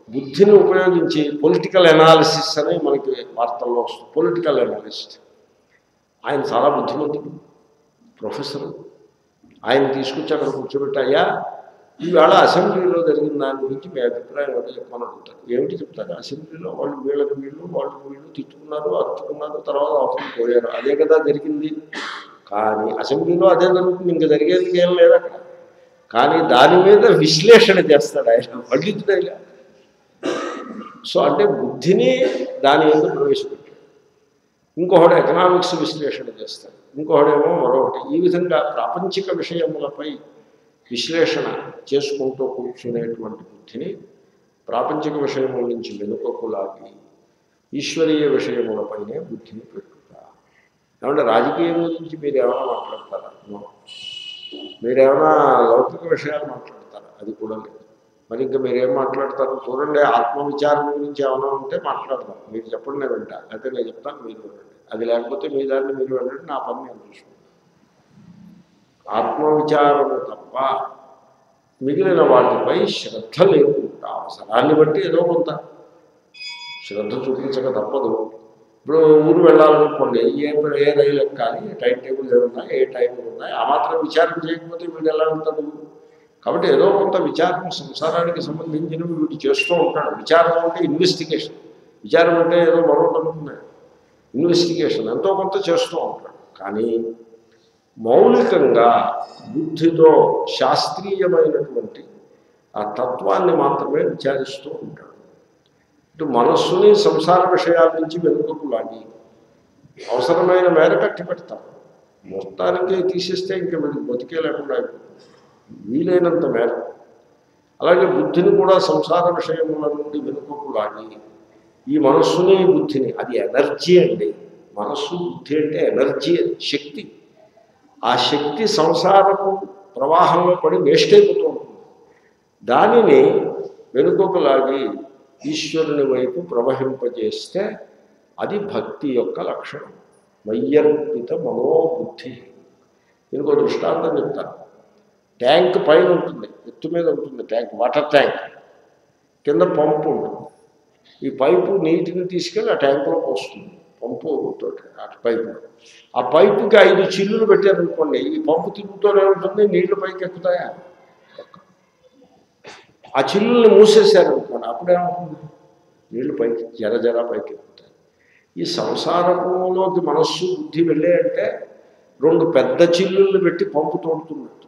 బుద్ధిని ఉపయోగించి పొలిటికల్ ఎనాలిసిస్ అని మనకి వార్తల్లో వస్తుంది పొలిటికల్ ఎనాలిస్ట్ ఆయన చాలా బుద్ధిమంతుడు ప్రొఫెసర్ ఆయన తీసుకొచ్చి అక్కడ కూర్చోబెట్టాయా ఈవేళ అసెంబ్లీలో జరిగిన దాని గురించి మీ అభిప్రాయం ఏమిటో చెప్పమని అడుగుతారు ఏమిటి చెప్తారు అసెంబ్లీలో వాళ్ళు వీళ్ళకి వీళ్ళు వాళ్ళు వీళ్ళు తిట్టుకున్నారు అరుచుకున్నారు తర్వాత అవసరం పోయారు అదే కదా జరిగింది కానీ అసెంబ్లీలో అదే జరుగుతుంది ఇంకా జరిగేది ఏం లేదు అక్కడ కానీ దాని మీద విశ్లేషణ చేస్తాడు ఆయన పండితుడైనా సో అంటే బుద్ధిని దాని మీద ప్రవేశపెట్టాడు ఇంకొకడు ఎకనామిక్స్ విశ్లేషణ చేస్తాడు ఇంకొకడేమో మరొకటి ఈ విధంగా ప్రాపంచిక విషయములపై విశ్లేషణ చేసుకుంటూ కూర్చునేటువంటి బుద్ధిని ప్రాపంచిక విషయముల నుంచి వెనుకకు లాగి ఈశ్వరీయ విషయములపైనే బుద్ధిని పెట్టుట ఏమంటే రాజకీయం గురించి మీరు ఏమైనా మాట్లాడతారా No. మీరేమైనా లౌకిక విషయాలు మాట్లాడతారా అది కూడా లేదు మరి ఇంకా మీరేం మాట్లాడతారు చూడండి ఆత్మవిచారం గురించి ఏమైనా ఉంటే మాట్లాడదాం మీరు చెప్పండి నేను వింటా అయితే నేను చెప్తాను మీరు వినండి అది లేకపోతే మీ దాన్ని మీరు వెళ్ళండి నా పని నేను చూసుకుంటాను ఆత్మవిచారము తప్ప మిగిలిన వాటిపై శ్రద్ధ లేకుండా అవసరాన్ని బట్టి ఏదో కొంత శ్రద్ధ చూపించక తప్పదు ఇప్పుడు ఊరు వెళ్ళాలనుకోండి ఏ ఏ రైలు ఎక్కాలి టైం టేబుల్ ఏమున్నా ఏ టైం ఉన్నాయి ఆ మాత్రం విచారం చేయకపోతే వీడు ఎలా ఉంటాడు కాబట్టి ఏదో కొంత విచారం సంసారానికి సంబంధించినవి వీడు చేస్తూ ఉంటాడు విచారం అంటే ఇన్వెస్టిగేషన్ విచారం అంటే ఏదో మరొకటి అనుకున్నాడు ఇన్వెస్టిగేషన్ ఎంతో కొంత చేస్తూ ఉంటాడు కానీ మౌలికంగా బుద్ధితో శాస్త్రీయమైనటువంటి ఆ తత్వాన్ని మాత్రమే విచారిస్తూ ఉంటాడు ఇటు మనస్సుని సంసార విషయాల నుంచి వెనుకకు లాగి అవసరమైన మేర కట్టి పెడతారు మొత్తానికి తీసేస్తే ఇంకా వీడికి బతికే లేకుండా అయిపోతుంది వీలైనంత మేర అలాగే బుద్ధిని కూడా సంసార విషయముల నుండి వెనుకకు లాగి ఈ మనస్సుని బుద్ధిని అది ఎనర్జీ అండి మనస్సు బుద్ధి అంటే ఎనర్జీ అది శక్తి ఆ శక్తి సంసారపు ప్రవాహంలో పడి వేస్ట్ అయిపోతూ ఉంటుంది దానిని వెనుకకు లాగి ఈశ్వరుని వైపు ప్రవహింపజేస్తే అది భక్తి యొక్క లక్షణం మయ్యర్పిత మనోబుద్ధి దీనికి ఒక దృష్టాంతం చెప్తాను ట్యాంక్ పైన ఉంటుంది ఎత్తు మీద ఉంటుంది ట్యాంక్ వాటర్ ట్యాంక్ కింద పంపు ఉంటుంది ఈ పైపు నీటిని తీసుకెళ్ళి ఆ ట్యాంకులో పోస్తుంది పంపు తోటి ఆ పైపు ఆ పైపుకి ఐదు చిల్లులు పెట్టారనుకోండి ఈ పంపు తిరుగుతూనే ఉంటుంది నీళ్లు పైకి ఎక్కుతాయా ఆ చిల్లుల్ని మూసేశారనుకోండి అప్పుడేమవుతుంది నీళ్లు పైకి జర జర పైకి ఎక్కుతాయి ఈ సంసారంలోకి మనస్సు బుద్ధి వెళ్ళే అంటే రెండు పెద్ద చిల్లుల్ని పెట్టి పంపు తోడుతున్నట్టు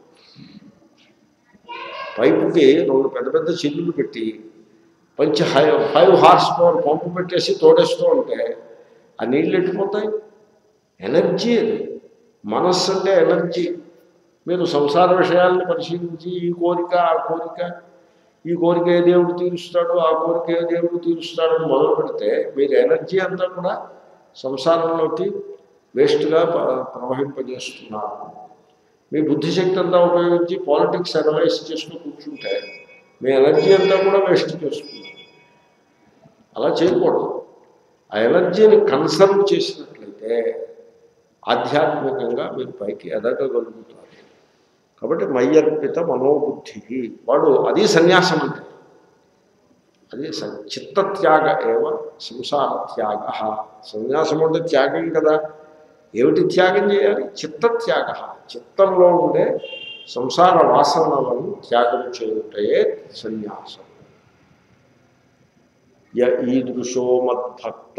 పైపుకి రెండు పెద్ద పెద్ద చిల్లులు పెట్టి పంచి high five horse power pump పెట్టేసి తోడేస్తూ ఉంటే ఆ నీళ్ళు ఎట్టిపోతాయి ఎనర్జీ అది మనస్సు అంటే ఎనర్జీ మీరు సంసార విషయాలను పరిశీలించి ఈ కోరిక ఆ కోరిక ఈ కోరిక ఏ దేవుడు తీరుస్తాడు ఆ కోరిక ఏ దేవుడు తీరుస్తాడు అని మొదలు పెడితే మీరు ఎనర్జీ అంతా కూడా సంసారంలోకి వేస్ట్గా ప- ప్రవహింపజేస్తున్నారు మీ బుద్ధిశక్తి అంతా ఉపయోగించి పాలిటిక్స్ అనలైజ్ చేస్తూ కూర్చుంటే మీ ఎనర్జీ అంతా కూడా వేస్ట్ చేస్తుంది అలా చేయకూడదు ఆ ఎనర్జీని కన్సర్వ్ చేసినట్లయితే ఆధ్యాత్మికంగా మీరు పైకి ఎదగగలుగుతారు కాబట్టి మయ్యర్పిత మనోబుద్ధి వాడు అది సన్యాసం అంటే అది స- చిత్తత్యాగ ఏవ సంసార త్యాగ సన్యాసం అంటే త్యాగం కదా ఏమిటి త్యాగం చేయాలి చిత్తత్యాగ చిత్తంలో ఉండే సంసార వాసనలను త్యాగం చేయుటయే సన్యాసం య ఈదృశో మద్భక్త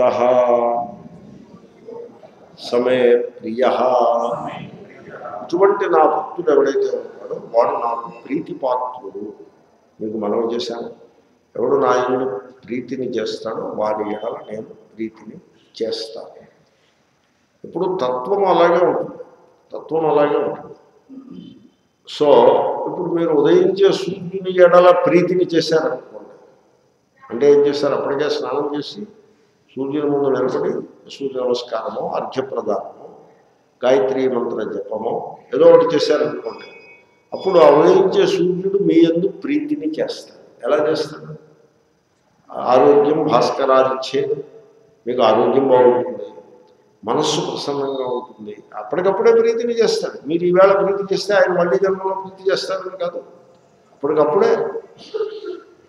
సమే ప్రియ ఇటువంటి నా భక్తుడు ఎవడైతే ఉంటాడో వాడు నాకు ప్రీతిపాత్రుడు మీకు మనవి చేశాను ఎవడు నా ఎందు ప్రీతిని చేస్తాడో వాడి ఎడల నేను ప్రీతిని చేస్తాను ఇప్పుడు తత్వం అలాగే ఉంటుంది తత్వం అలాగే ఉంటుంది సో ఇప్పుడు మీరు ఉదయించే సూర్యుని ఎడల ప్రీతిని చేశారనుకోండి అంటే ఏం చేస్తారు అప్పటికే స్నానం చేసి సూర్యుని ముందు నిలబడి సూర్య నమస్కారము అర్ఘ్యప్రదానము గాయత్రి మంత్ర జపము ఏదో ఒకటి చేశారనుకోండి అప్పుడు ఆ ఉదయించే సూర్యుడు మీ ఎందు ప్రీతిని చేస్తాడు ఎలా చేస్తాడు ఆరోగ్యం భాస్కరాదిచ్చేది మీకు ఆరోగ్యం బాగుంటుంది మనస్సు ప్రసన్నంగా ఉంటుంది అప్పటికప్పుడే ప్రీతిని చేస్తాడు మీరు ఈవేళ ప్రీతి చేస్తే ఆయన మళ్ళీ జన్మలో ప్రీతి చేస్తారని కాదు అప్పటికప్పుడే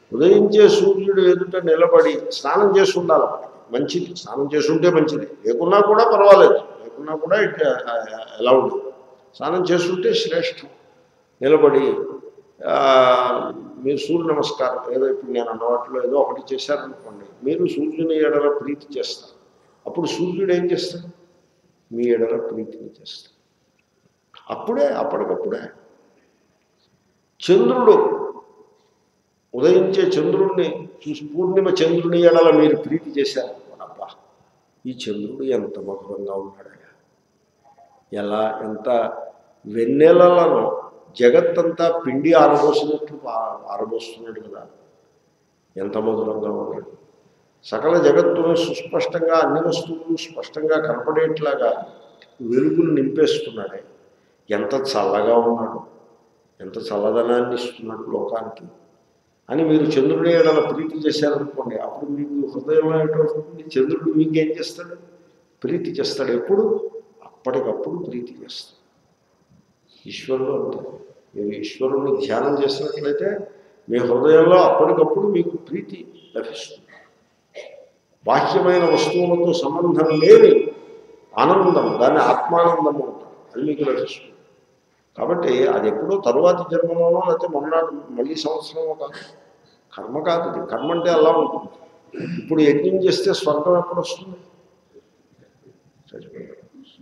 ఉదయించే సూర్యుడు ఎదుట నిలబడి స్నానం చేసి ఉండాలి అప్పటికి. మంచిది స్నానం చేసి ఉంటే మంచిది లేకున్నా కూడా పర్వాలేదు లేకున్నా కూడా ఇట్ ఎలా ఉంది స్నానం చేస్తుంటే శ్రేష్టం నిలబడి ఆ, మీరు సూర్య నమస్కారం ఏదో ఇప్పుడు నేను అన్న వాటిలో ఏదో ఒకటి చేశారనుకోండి మీరు సూర్యుని ఎడల ప్రీతి చేస్తారు అప్పుడు సూర్యుడు ఏం చేస్తాడు మీ ఎడల ప్రీతిని చేస్తాడు అప్పుడే అప్పటికప్పుడే చంద్రుడు ఉదయించే చంద్రుణ్ణి చూసి పూర్ణిమ చంద్రుని ఎడల మీరు ప్రీతి చేశారు అబ్బా ఈ చంద్రుడు ఎంత మధురంగా ఉన్నాడయ్యా ఎలా ఎంత వెన్నెలలను జగత్తంతా పిండి ఆరబోసినట్టు ఆ- ఆరబోస్తున్నాడు కదా ఎంత మధురంగా ఉన్నాడు సకల జగత్తును సుస్పష్టంగా అన్ని వస్తువులు స్పష్టంగా కనపడేట్లాగా వెలుగులు నింపేస్తున్నాడే ఎంత చల్లగా ఉన్నాడు ఎంత చల్లదనాన్ని ఇస్తున్నాడు లోకానికి అని మీరు చంద్రుడి ఏడల ప్రీతి చేశారనుకోండి అప్పుడు మీకు హృదయంలో ఏంటవుతుంది చంద్రుడు మీకేం చేస్తాడు ప్రీతి చేస్తాడు ఎప్పుడు అప్పటికప్పుడు ప్రీతి చేస్తాడు ఈశ్వరుడు అంతే మీరు ఈశ్వరుని ధ్యానం చేసినట్లయితే మీ హృదయంలో అప్పటికప్పుడు మీకు ప్రీతి లభిస్తుంది బాహ్యమైన వస్తువులతో సంబంధం లేని ఆనందం దాన్ని ఆత్మానందము అంటారు అది మీకు లభిస్తుంది కాబట్టి అది ఎప్పుడో తరువాతి జన్మలోనో లేకపోతే మొన్నటి మళ్ళీ సంవత్సరమో కాదు కర్మ కాదు ఇది కర్మ అంటే అలా ఉంటుంది ఇప్పుడు యజ్ఞం చేస్తే స్వర్గం ఎప్పుడు వస్తుంది చచ్చిపోయాడు.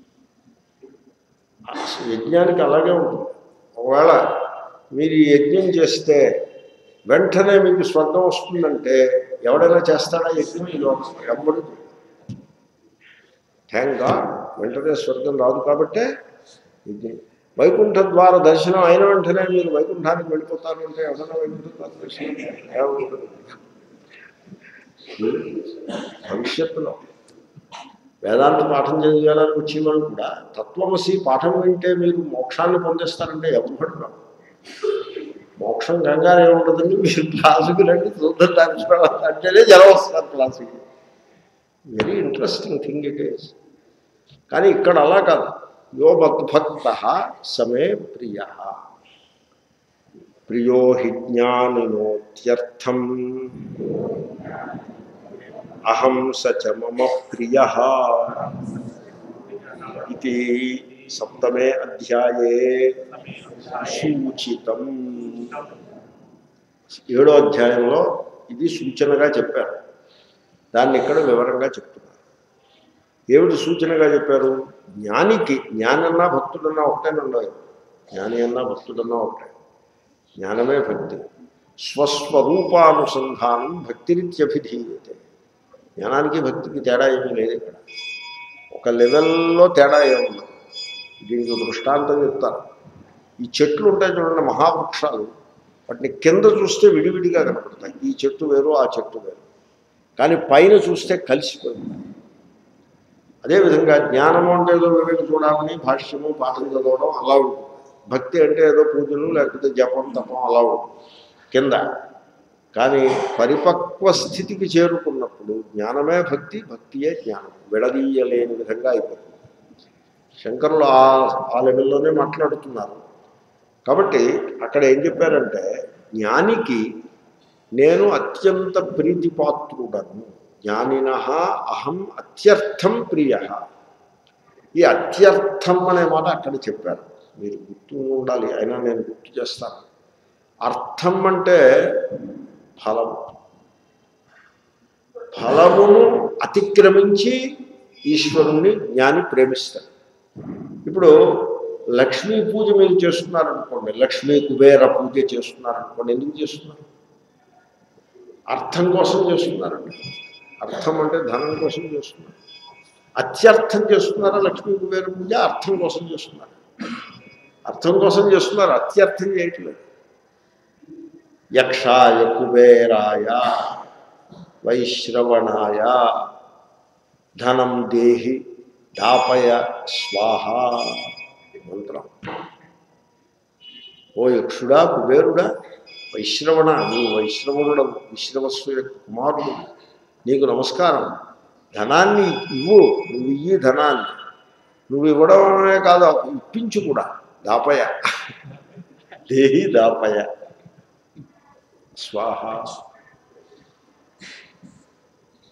అసలు యజ్ఞానికి అలాగే ఉంటుంది ఒకవేళ మీరు ఈ యజ్ఞం చేస్తే వెంటనే మీకు స్వర్గం వస్తుందంటే ఎవడైనా చేస్తాడా యజ్ఞం ఈ లోకం ఎవ్వడు థ్యాంక్ గాడ్ వెంటనే స్వర్గం రాదు కాబట్టే యజ్ఞం వైకుంఠ ద్వార దర్శనం అయిన వెంటనే మీరు వైకుంఠానికి వెళ్ళిపోతారు అంటే ఎవరైనా వైకుంఠ ద్వార దర్శనం ఏముంటుంది? భవిష్యత్తులో వేదాంత పాఠం చేయాలని వచ్చేవాళ్ళు కూడా తత్వమసి పాఠం వింటే మీరు మోక్షాన్ని పొందేస్తారంటే ఎవరు రాదు మోక్షం కంగారే ఉండదండి మీరు క్లాసుకి రండి చూద్దాం దాని తర్వాత అంటేనే జనం వస్తారు క్లాసుకి very interesting thing it is కానీ ఇక్కడ అలా కాదు యో మద్భక్త సమే ప్రియ ప్రియో హి జ్ఞానినోత్యర్థం అహం సచ మమ ప్రియ ఇది సప్తమే అధ్యాయే సూచితం ఏడో అధ్యాయంలో ఇది సూచనగా చెప్పారు దాన్ని ఇక్కడ వివరంగా చెప్తున్నారు ఏమిటి సూచనగా చెప్పారు జ్ఞానికి జ్ఞానన్నా భక్తుడన్నా ఒకటేనండి జ్ఞాని అన్నా భక్తుడన్నా ఒకటే జ్ఞానమే భక్తి స్వస్వరూపానుసంధానం భక్తిరిత్యభిధీయతే జ్ఞానానికి భక్తికి తేడా ఏమీ లేదు ఇక్కడ ఒక లెవెల్లో తేడా ఏముంది దీనికి దృష్టాంతం చెప్తారు ఈ చెట్లు ఉంటాయి చూడండి మహావృక్షాలు వాటిని కింద చూస్తే విడివిడిగా కనపడతాయి ఈ చెట్టు వేరు ఆ చెట్టు వేరు కానీ పైన చూస్తే కలిసిపోయింది అదేవిధంగా జ్ఞానము అంటే ఏదో వివేక చూడమని భాష్యము పాఠం చదవడం అలా ఉంటుంది భక్తి అంటే ఏదో పూజలు లేకపోతే జపం తపం అలా ఉంటుంది కింద కానీ పరిపక్వ స్థితికి చేరుకున్నప్పుడు జ్ఞానమే భక్తి భక్తియే జ్ఞానం విడదీయలేని విధంగా అయిపోతుంది శంకరులు ఆ ఆ లెవెల్లోనే మాట్లాడుతున్నారు కాబట్టి అక్కడ ఏం చెప్పారంటే జ్ఞానికి నేను అత్యంత ప్రీతిపాత్రుడను జ్ఞానిన అహం అత్యర్థం ప్రియ ఈ అత్యర్థం అనే మాట అక్కడ చెప్పారు మీరు గుర్తు ఉండాలి అయినా నేను గుర్తు చేస్తాను అర్థం అంటే ఫలం ఫలమును అతిక్రమించి ఈశ్వరుణ్ణి జ్ఞాని ప్రేమిస్తాడు ఇప్పుడు లక్ష్మీ పూజ మీరు చేస్తున్నారనుకోండి లక్ష్మీ కుబేర పూజ చేస్తున్నారనుకోండి ఎందుకు చేస్తున్నారు అర్థం కోసం చేస్తున్నారండి అర్థం అంటే ధనం కోసం చేస్తున్నారు అత్యర్థం చేస్తున్నారా లక్ష్మీ కుబేర పూజ అర్థం కోసం చేస్తున్నారు అర్థం కోసం చేస్తున్నారు అత్యర్థం చేయట్లేదు యక్షాయ కుబేరాయ వైశ్రవణాయ ధనం దేహి దాపయ స్వాహ మంత్రం ఓ యక్షుడా కుబేరుడా వైశ్రవణ నీవు వైశ్రవణుడు విశ్రవస్సు యొక్క కుమారుడు నీకు నమస్కారం ధనాన్ని ఇవ్వు నువ్వు ఇయ్యి ధనాన్ని నువ్వు ఇవ్వడమే కాదు ఇప్పించు కూడా దాపయ దేహి దాపయ స్వాహ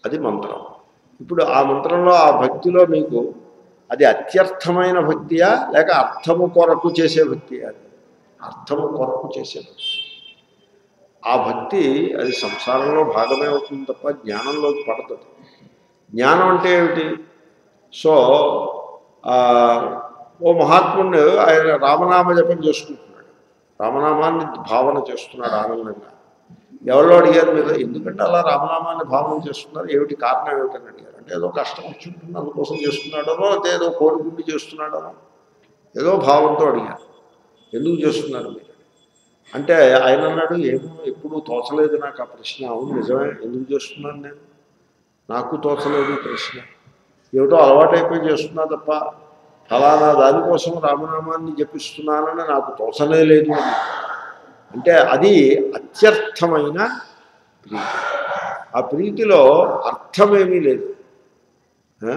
అది మంత్రం ఇప్పుడు ఆ మంత్రంలో ఆ భక్తిలో మీకు అది అత్యర్థమైన భక్తియా లేక అర్థము కొరకు చేసే భక్తియా అది అర్థము కొరకు చేసే భక్తి ఆ భక్తి అది సంసారంలో భాగమే అవుతుంది తప్ప జ్ఞానంలోకి పడుతుంది జ్ఞానం అంటే ఏమిటి సో ఆ, ఓ మహాత్ముడు ఆయన రామనామ జపం చేసుకుంటున్నాడు రామనామాన్ని భావన చేస్తున్నాడు ఆనందంగా ఎవరో అడిగారు మీరు ఎందుకంటే అలా రామనామాన్ని భావన చేస్తున్నారు ఏమిటి కారణం ఏమిటని అడిగారు అంటే ఏదో కష్టం వచ్చి ఉంటుంది అందుకోసం చేస్తున్నాడనో లేదా ఏదో కోరుకుండి చేస్తున్నాడనో ఏదో భావంతో అడిగారు ఎందుకు చేస్తున్నారు మీరు అంటే ఆయన అన్నాడు ఏమో ఎప్పుడు తోచలేదు నాకు ఆ ప్రశ్న అవును నిజమే ఎందుకు చేస్తున్నాను నేను నాకు తోచలేదు ఈ ప్రశ్న ఏమిటో అలవాటైపోయి చేస్తున్నా తప్ప ఫలానా దానికోసం రామనామాన్ని జపిస్తున్నానని నాకు తోచనే లేదు అని అంటే అది అత్యర్థమైన ప్రీతి ఆ ప్రీతిలో అర్థమేమీ లేదు ఆ?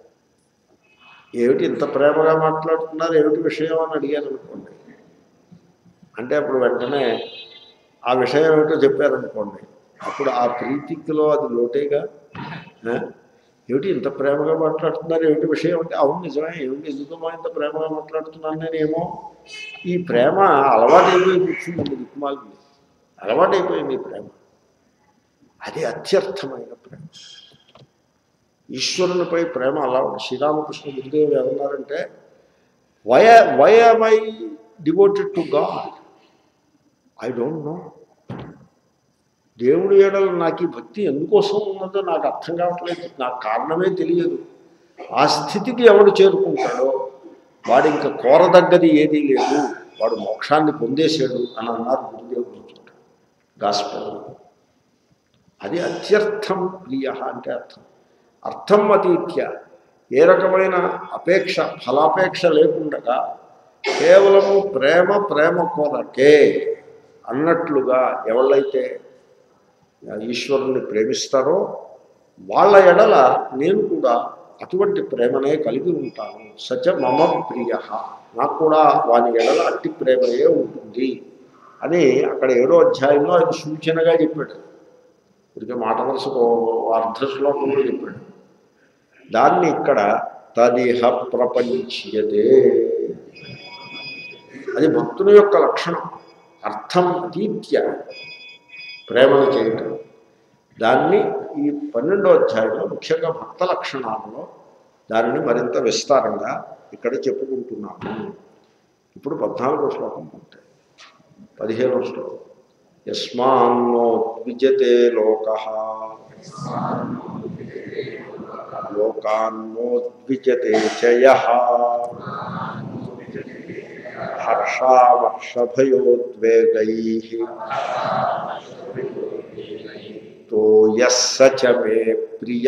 ఏమిటి ఇంత ప్రేమగా మాట్లాడుతున్నారు ఏమిటి విషయం అని అడిగాను అనుకోండి అంటే అప్పుడు వెంటనే ఆ విషయం ఏమిటో చెప్పారనుకోండి అప్పుడు ఆ ప్రీతికిలో అది లోటేగా ఆ? ఏమిటి ఇంత ప్రేమగా మాట్లాడుతున్నారు ఏమిటి విషయం అంటే అవును నిజమే ఏమిటి ఎందుకమ్మా ఇంత ప్రేమగా మాట్లాడుతున్నాను నేనేమో ఈ ప్రేమ అలవాటైపోయి కూర్చుందండి దిక్కుమాలింది అలవాటైపోయింది ఈ ప్రేమ అది అత్యర్థమైన ప్రేమ ఈశ్వరునిపై ప్రేమ అలా ఉంది శ్రీరామకృష్ణ గురుదేవుడు ఏమన్నారంటే why why am I devoted to God I don't know దేవుడి ఏడల నాకు ఈ భక్తి ఎందుకోసం ఉన్నదో నాకు అర్థం కావట్లేదు నాకు కారణమే తెలియదు ఆ స్థితికి ఎవడు చేరుకుంటాడో వాడు ఇంకా కోరదగ్గది ఏదీ లేదు వాడు మోక్షాన్ని పొందేశాడు అని అన్నారు గురుదేవుడు గాస్పల్ అది అత్యర్థం ప్రియ అంటే అర్థం అర్థం అతీత్య ఏ రకమైన అపేక్ష ఫలాపేక్ష లేకుండగా కేవలము ప్రేమ ప్రేమ కొరకే అన్నట్లుగా ఎవళ్ళైతే ఈశ్వరుణ్ణి ప్రేమిస్తారో వాళ్ళ ఎడల నేను కూడా అటువంటి ప్రేమనే కలిగి ఉంటాను సచ మమ ప్రియ నాకు కూడా వాని ఎడల అట్టి ప్రేమయే ఉంటుంది అని అక్కడ ఏడో అధ్యాయంలో ఆయన సూచనగా చెప్పాడు ఇదికే మాట వరుసకు అర్ధ శ్లోకంలో చెప్పాడు దాన్ని ఇక్కడ తదిహ ప్రపంచ్యతే అది భక్తుని యొక్క లక్షణం అర్థం అతీత్య ప్రేమను చేయటం దాన్ని ఈ పన్నెండో అధ్యాయంలో ముఖ్యంగా భక్త లక్షణాలలో దానిని మరింత విస్తారంగా ఇక్కడ చెప్పుకుంటున్నాము ఇప్పుడు పద్నాలుగో శ్లోకం ఉంటాయి పదిహేనో శ్లోకం యస్మాన్నో ద్విజతే లోక లోకాన్నో ద్విజతే చయ హర్షావర్షభయోద్వేగై తో యస్స చ మే ప్రియ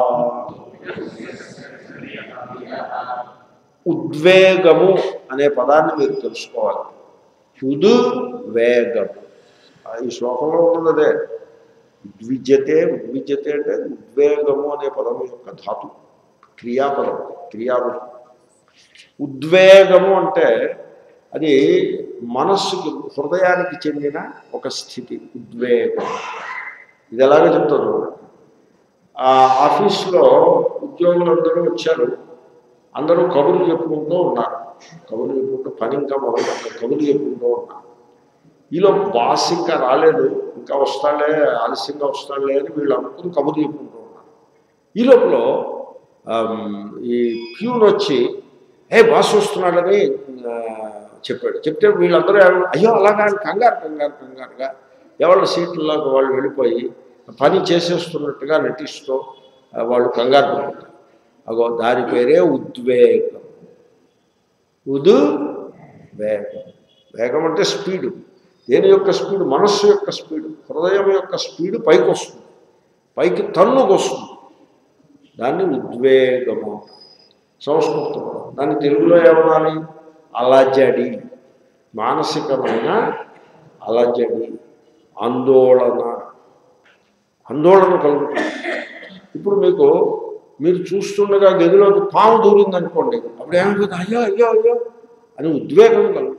ఉద్వేగము అనే పదాన్ని మీరు తెలుసుకోవాలి ఉద్వేగము ఆ ఈ శ్లోకంలో ఉన్నది అదే ద్విజతే ఉద్విజతే అంటే ఉద్వేగము అనే పదం యొక్క ధాతు క్రియాపదం క్రియాపదం ఉద్వేగము అంటే అది మనస్సుకి హృదయానికి చెందిన ఒక స్థితి ఉద్వేగం ఇది ఎలాగో చెప్తారు ఆ ఆఫీస్లో ఉద్యోగులందరూ వచ్చారు అందరూ కబుర్లు చెప్పుకుంటూ ఉన్నారు కబుర్లు చెప్పుకుంటూ పని ఇంకా మొదలు కబుర్లు చెప్పుకుంటూ ఉన్నారు ఈలో బాస్ ఇంకా రాలేదు ఇంకా వస్తాడే ఆలస్యంగా వస్తాడులే అని వీళ్ళు అనుకుని కబుర్లు చెప్పుకుంటూ ఉన్నారు ఈ లోపల ఆమ్, ఈ ప్యూన్ వచ్చి ఏ బాస్ వస్తున్నాడని ఆ, చెప్పాడు చెప్తే వీళ్ళందరూ ఏమన్నా, అయ్యో అలాగా అని కంగారు కంగారు కంగారుగా ఎవరి సీట్లలోకి వాళ్ళు వెళ్ళిపోయి పని చేసేస్తున్నట్టుగా నటిస్తూ ఆ, వాళ్ళు కంగారు పడుతుంటారు అగో దాని పేరే ఉద్వేగం ఉదు వేగం వేగం అంటే స్పీడు దేని యొక్క స్పీడు మనస్సు యొక్క స్పీడు హృదయం యొక్క స్పీడు పైకి వస్తుంది పైకి తన్నుకు వస్తుంది దాన్ని ఉద్వేగము సంస్కృతం దాన్ని తెలుగులో ఏమనాలి అలజడి మానసికమైన అలజడి ఆందోళన ఆందోళన కలుగుతుంది ఇప్పుడు మీకు మీరు చూస్తుండగా గదిలోకి పాము దూరిందనుకోండి అప్పుడు ఏమవుతుంది అయ్యో అయ్యో అయ్యో అని ఉద్వేగం కలుగుతుంది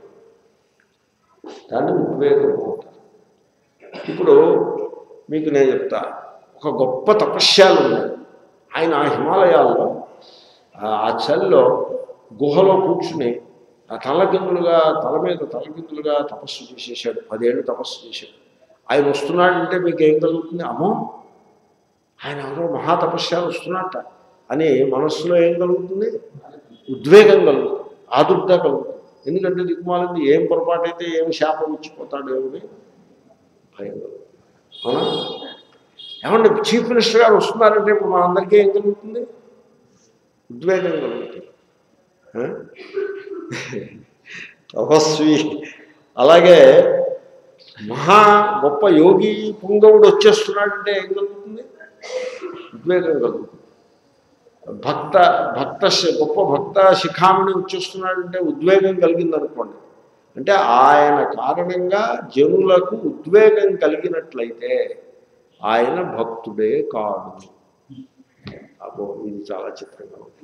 దాన్ని ఉద్వేగం అంటారు ఇప్పుడు మీకు నేను చెప్తా ఒక గొప్ప తపస్యాలు ఉన్నాయి ఆయన ఆ హిమాలయాల్లో ఆ ఆ చలిలో గుహలో కూర్చుని ఆ తలకిందులుగా తల మీద తలకిందులుగా తపస్సు చేసేసాడు పదేళ్ళు తపస్సు చేశాడు ఆయన వస్తున్నాడంటే మీకు ఏం కలుగుతుంది అమ్మో ఆయన ఎవరో మహాతపస్యాలు వస్తున్నట్ట అని మనస్సులో ఏం కలుగుతుంది ఉద్వేగం కలుగుతుంది ఆదుర్ద కలుగుతుంది ఎందుకంటే దిక్కుమాలింది ఏం పొరపాటు అయితే ఏం శాపం ఇచ్చిపోతాడు ఏమని భయం కలుగుతుంది అవునా ఏమంటే చీఫ్ మినిస్టర్ గారు వస్తున్నారంటే ఇప్పుడు మా అందరికీ ఏం కలుగుతుంది ఉద్వేగం కలుగుతుంది ఆ? తపస్వి అలాగే మహా గొప్ప యోగి పుంగవుడు వచ్చేస్తున్నాడంటే ఏం కలుగుతుంది ఉద్వేగం కలుగుతుంది భక్త భక్త శ- గొప్ప భక్త శిఖామణి వచ్చేస్తున్నాడంటే ఉద్వేగం కలిగింది అనుకోండి అంటే ఆయన కారణంగా జనులకు ఉద్వేగం కలిగినట్లయితే ఆయన భక్తుడే కాదు అబ్బో ఇది చాలా చిత్రంగా ఉంది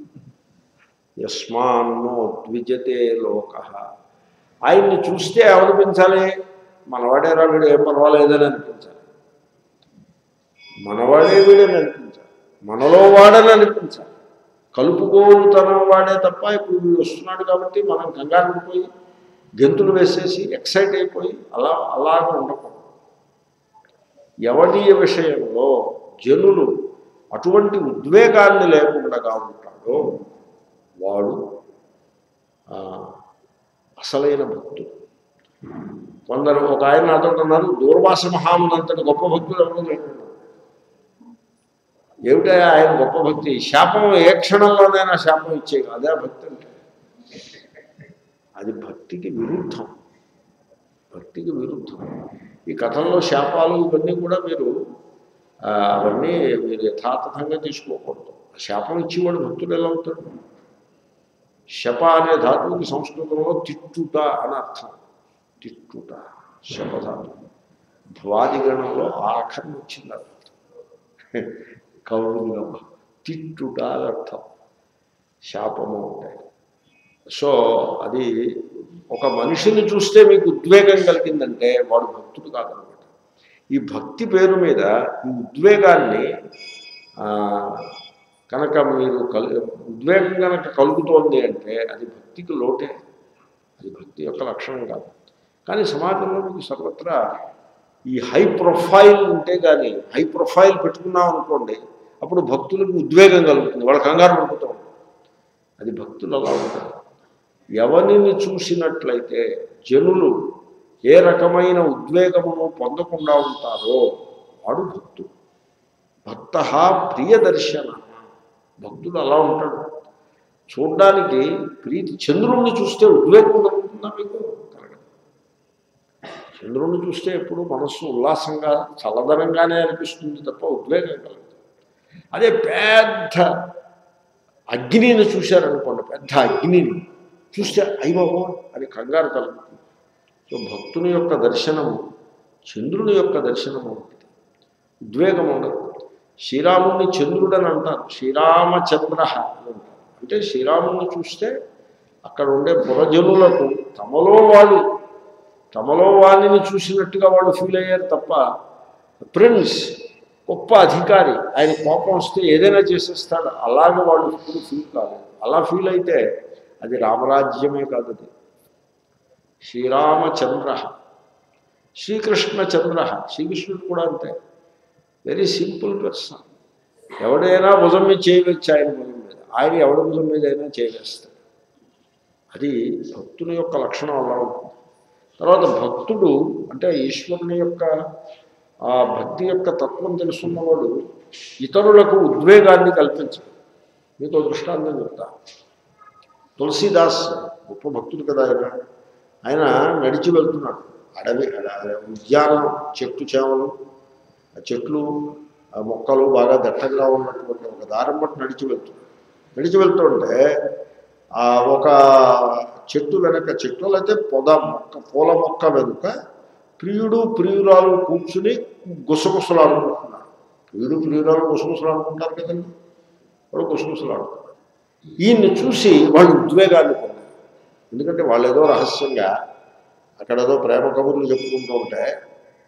యస్మాన్నో ద్విజతే లోక ఆయన్ని చూస్తే ఏమనిపించాలి మనవాడేరా వీడు ఏం పర్వాలేదని అనిపించాలి మనవాడే వీడని అనిపించాలి మనలో వాడని అనిపించాలి కలుపుకోలుతనం వాడే తప్ప ఇప్పుడు వీడు వస్తున్నాడు కాబట్టి మనం కంగారు పడిపోయి గెంతులు వేసేసి ఎక్సైట్ అయిపోయి అలా అలాగ ఉండకూడదు ఎవడి విషయంలో జనులు అటువంటి ఉద్వేగాన్ని లేకుండా ఉంటాడో వాడు ఆ, అసలైన భక్తుడు కొందరు ఒక ఆయన నాతో అన్నారు దూర్వాస మహామునంతటి గొప్ప భక్తులు ఎవరు లేరు ఏమిటా ఆయన గొప్ప భక్తి శాపం ఏ క్షణంలోనైనా శాపం ఇచ్చే అదే భక్తి అంటే అది భక్తికి విరుద్ధం భక్తికి విరుద్ధం ఈ కథల్లో శాపాలు ఇవన్నీ కూడా మీరు ఆ, అవన్నీ మీరు యథాతథంగా తీసుకోకూడదు ఆ శాపం ఇచ్చేవాడు భక్తుడు ఎలా అవుతాడు శప అనే ధాతువుకి సంస్కృతంలో తిట్టుట అని అర్థం తిట్టుట శపధాతు భ్వాదిగణంలో ఆఖరి వచ్చింది అర్థం కౌరులో తిట్టుట అని అర్థం శాపము ఉంటాయి సో అది ఒక మనిషిని చూస్తే మీకు ఉద్వేగం కలిగిందంటే వాడు భక్తుడు కాదనమాట ఈ భక్తి పేరు మీద ఈ ఉద్వేగాన్ని ఆ, కనుక మీరు కల్ ఉద్వేగం కనుక కలుగుతోంది అంటే అది భక్తికి లోటే అది భక్తి యొక్క లక్షణం కాదు కానీ సమాజంలో మీకు సర్వత్రా ఈ హై ప్రొఫైల్ ఉంటే కానీ హై ప్రొఫైల్ పెట్టుకున్నాం అనుకోండి అప్పుడు భక్తులకు ఉద్వేగం కలుగుతుంది వాళ్ళ కంగారు పడుతూ ఉంటారు అది భక్తులు అలా ఉంటారు ఎవరిని చూసినట్లయితే జనులు ఏ రకమైన ఉద్వేగమును పొందకుండా ఉంటారో వాడు భక్తుడు భక్త ప్రియదర్శన భక్తుడు అలా ఉంటాడు చూడ్డానికి ప్రీతి చంద్రుణ్ణి చూస్తే ఉద్వేగం కలుగుతుందా మీకు కలగదు చంద్రుణ్ణి చూస్తే ఎప్పుడు మనస్సు ఉల్లాసంగా చల్లదనంగానే అనిపిస్తుంది తప్ప ఉద్వేగం కలగదు అదే పెద్ద అగ్నిని చూశారనుకోండి పెద్ద అగ్నిని చూస్తే అయ్యబాబో అని కంగారు కలుగుతుంది సో భక్తుని యొక్క దర్శనము చంద్రుని యొక్క దర్శనము ఉంటుంది ఉద్వేగం ఉండదు శ్రీరాముని చంద్రుడని అంటారు శ్రీరామచంద్ర అని అంటారు అంటే శ్రీరాముని చూస్తే అక్కడ ఉండే పురజనులకు తమలో వాడు తమలో వాణిని చూసినట్టుగా వాళ్ళు ఫీల్ అయ్యారు తప్ప ప్రిన్స్ గొప్ప అధికారి ఆయన కోపం వస్తే ఏదైనా చేసేస్తాడు అలాగే వాళ్ళు ఇప్పుడు ఫీల్ కాలేదు అలా ఫీల్ అయితే అది రామరాజ్యమే కాదు అది శ్రీరామచంద్ర శ్రీకృష్ణచంద్ర శ్రీకృష్ణుడు కూడా అంతే వెరీ సింపుల్ పర్సన్ ఎవడైనా భుజం మీద చేయవచ్చు ఆయన భుజం మీద ఆయన ఎవడి భుజం మీద అయినా చేయవేస్తాడు అది భక్తుని యొక్క లక్షణం అలా ఉంటుంది తర్వాత భక్తుడు అంటే ఈశ్వరుని యొక్క ఆ భక్తి యొక్క తత్వం తెలుసున్నవాడు ఇతరులకు ఉద్వేగాన్ని కల్పించడు మీకు దృష్టాంతం చెప్తా తులసీదాస్ గొప్ప భక్తుడు కదా ఆయన ఆయన నడిచి వెళ్తున్నాడు అడవి అడ- ఉద్యానం చెట్టు చేమలు ఆ చెట్లు ఆ మొక్కలు బాగా దట్టంగా ఉన్నటువంటి ఒక దారం బట్టి నడిచి వెళ్తున్నాడు నడిచి వెళ్తుంటే ఆ ఒక చెట్టు వెనక చెట్లు అయితే పొద మొక్క పూల మొక్క వెనుక ప్రియుడు ప్రియురాలు కూర్చుని గుసగుసలు ఆడుకుంటున్నారు ప్రియుడు ప్రియురాలు గుసగుసలు ఆడుకుంటారు కదండి వాడు గుసగుసలు ఆడుతున్నారు ఈయన్ని చూసి వాళ్ళు ఉద్వేగాన్ని పొందారు ఎందుకంటే వాళ్ళు ఏదో రహస్యంగా అక్కడ ఏదో ప్రేమ కబుర్లు చెప్పుకుంటూ ఉంటే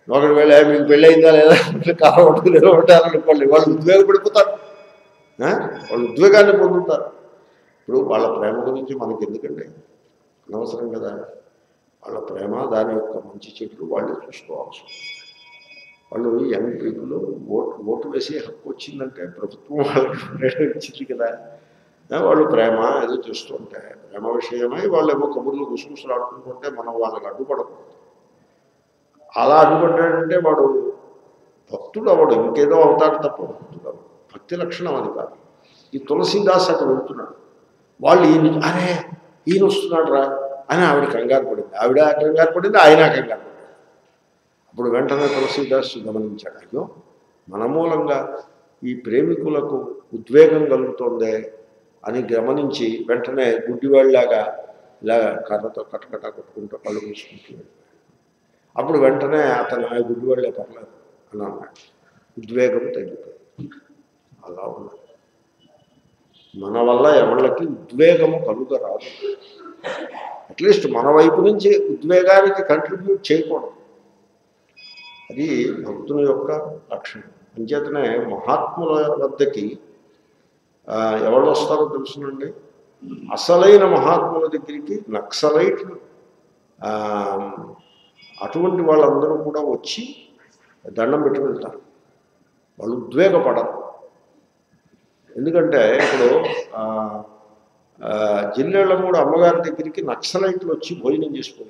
ఒకటి వెళ్ళి "ఏ, మీకు పెళ్ళి అయిందా లేదా కాలం పట్టుకుని నిలబడ్డారనుకోండి వాళ్ళు ఉద్వేగపడిపోతారు ఆ? వాళ్ళు ఉద్వేగాన్ని పొందుతారు ఇప్పుడు వాళ్ళ ప్రేమ గురించి మనకి ఎందుకండి అనవసరం కదా వాళ్ళ ప్రేమ దాని యొక్క మంచి చెట్లు వాళ్ళే చూసుకోవాల్సి ఉంటుంది. వాళ్ళు యంగ్ పీపుల్ ఓటు ఓటు వేసే హక్కు వచ్చిందంటే ప్రభుత్వం వాళ్ళకి ఉండేది ఇచ్చింది కదా ఆ, వాళ్ళు ప్రేమ ఏదో చేస్తుంటే ప్రేమ విషయమై వాళ్ళు ఏమో కబుర్లు గుసగుసలు ఆడుకుంటుంటే మనం వాళ్ళకి అడ్డుపడకూడదు అలా అడ్డుపడ్డాడంటే వాడు భక్తుడు అవడు ఇంకేదో అవుతాడు తప్ప భక్తుడు అవడు భక్తి లక్షణం అది కాదు ఈ తులసీదాస్ అక్కడ వెళ్తున్నాడు వాళ్ళు ఈయన అరే ఈయన వస్తున్నాడు రా అని ఆవిడ కంగారు పడింది ఆవిడ కంగారు పడింది ఆయన కంగారు పడ్డాడు అప్పుడు వెంటనే తులసీదాస్ గమనించాడు అయ్యో మన మూలంగా ఈ ప్రేమికులకు ఉద్వేగం కలుగుతోందే అని గమనించి వెంటనే గుడ్డివాళ్ళలాగా ఇలా కర్రతో కటకట కొట్టుకుంటూ కళ్ళు మూసుకుంటూ వెళ్ళాడు. అప్పుడు వెంటనే అతను ఆ గుడ్డివాళ్ళే పర్లేదు అని అన్నాడు ఉద్వేగం తగ్గిపోయింది అలా ఉన్నది మన వల్ల ఎవళ్ళకి ఉద్వేగము కలుగరాదు అట్లీస్ట్ మన వైపు నుంచి ఉద్వేగానికి కంట్రిబ్యూట్ చేయకూడదు అది భక్తుని యొక్క లక్షణం అంచేతనే మహాత్ముల వద్దకి ఆ, ఎవరు వస్తారో తెలుసునండి అసలైన మహాత్ముల దగ్గరికి నక్సలైట్లు ఆ, అటువంటి వాళ్ళందరూ కూడా వచ్చి దండం పెట్టి వెళ్తారు వాళ్ళు ఉద్వేగపడరు ఎందుకంటే ఇప్పుడు ఆ, ఆ, జిల్లేళ్ళమూడు అమ్మగారి దగ్గరికి నక్సలైట్లు వచ్చి భోజనం చేసిపోయింది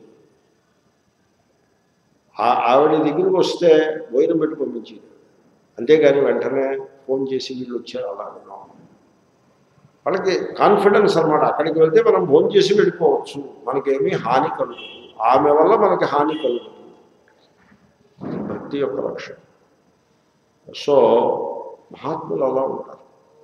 ఆ- ఆవిడ దగ్గరికి వస్తే భోజనం పెట్టి పంపించేది అంతేగాని వెంటనే ఫోన్ చేసి వీళ్ళు వచ్చారు అలా ఉన్నాం వాళ్ళకి కాన్ఫిడెన్స్ అన్నమాట అక్కడికి వెళ్తే మనం భోజనం చేసి వెళ్ళిపోవచ్చు మనకేమీ హాని కలుగుతుంది ఆమె వల్ల మనకి హాని కలుగుతుంది భక్తి యొక్క లక్ష్యం సో మహాత్ములు అలా ఉంటారు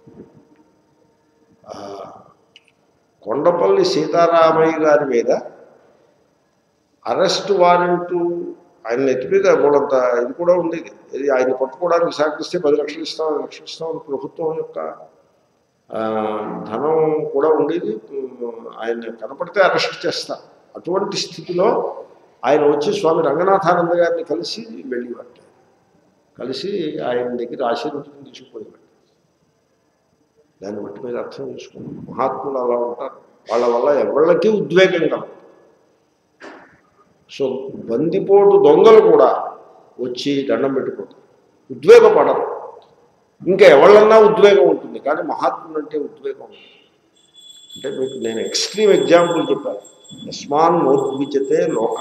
ఆ, కొండపల్లి సీతారామయ్య గారి మీద అరెస్ట్ వారెంటు ఆయన నెత్తి మీద మూడంత ఇది కూడా ఉంది ఇది ఆయన పట్టుకోవడానికి సహకరిస్తే పది లక్షలు ఇస్తాం ఐదు లక్షలు ఇస్తాం అని ప్రభుత్వం యొక్క ఆ, ధనం కూడా ఉండేది ఉమ్, ఆయన కనపడితే అరెస్ట్ చేస్తారు అటువంటి స్థితిలో ఆయన వచ్చి స్వామి రంగనాథానంద గారిని కలిసి వెళ్ళివాట కలిసి ఆయన దగ్గర ఆశీర్వచనం తీసుకుపోయేవాడు దాన్ని బట్టి మీద అర్థం చేసుకోండి మహాత్ములు అలా ఉంటారు వాళ్ళ వల్ల ఎవళ్ళకి ఉద్వేగం కలదు సో బందిపోటు దొంగలు కూడా వచ్చి దండం పెట్టుకుంటారు ఉద్వేగపడరు ఇంకా ఎవళ్ళన్నా ఉద్వేగం ఉంటుంది కానీ మహాత్ములు అంటే ఉద్వేగం ఉంటుంది అంటే మీకు నేను ఎక్స్ట్రీమ్ ఎగ్జాంపుల్ చెప్పాను యస్మాన్ నోద్విజతే లోక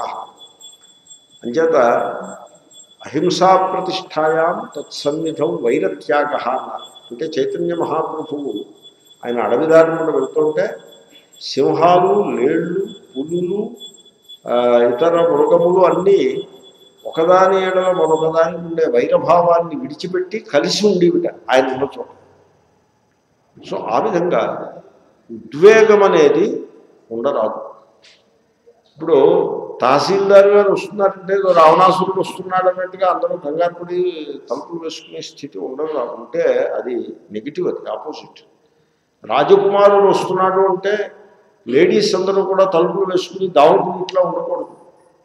అంచేత అహింసా ప్రతిష్టాయాం తత్సన్నిధం వైరత్యాగ అన్నారు అంటే చైతన్య మహాప్రభువు ఆయన అడవిదారి నుండి వెళ్తుంటే సింహాలు లేళ్ళు పులులు ఆ, ఇతర మృగములు అన్నీ ఒకదాని ఏడల మరొకదానికి ఉండే వైరభావాన్ని విడిచిపెట్టి కలిసి ఉండేవిట ఆయన ఉన్న చోట సో ఆ విధంగా ఉద్వేగం అనేది ఉండరాదు ఇప్పుడు తహసీల్దార్ గారు వస్తున్నారంటే ఏదో రావణాసురుడు వస్తున్నాడు అన్నట్టుగా అందరూ కంగారు పడి తలుపులు వేసుకునే స్థితి ఉండదు ఉంటే అది నెగిటివ్ అది ఆపోజిట్ రాజకుమారుడు వస్తున్నాడు అంటే లేడీస్ అందరూ కూడా తలుపులు వేసుకుని దావుడు ఇట్లా ఉండకూడదు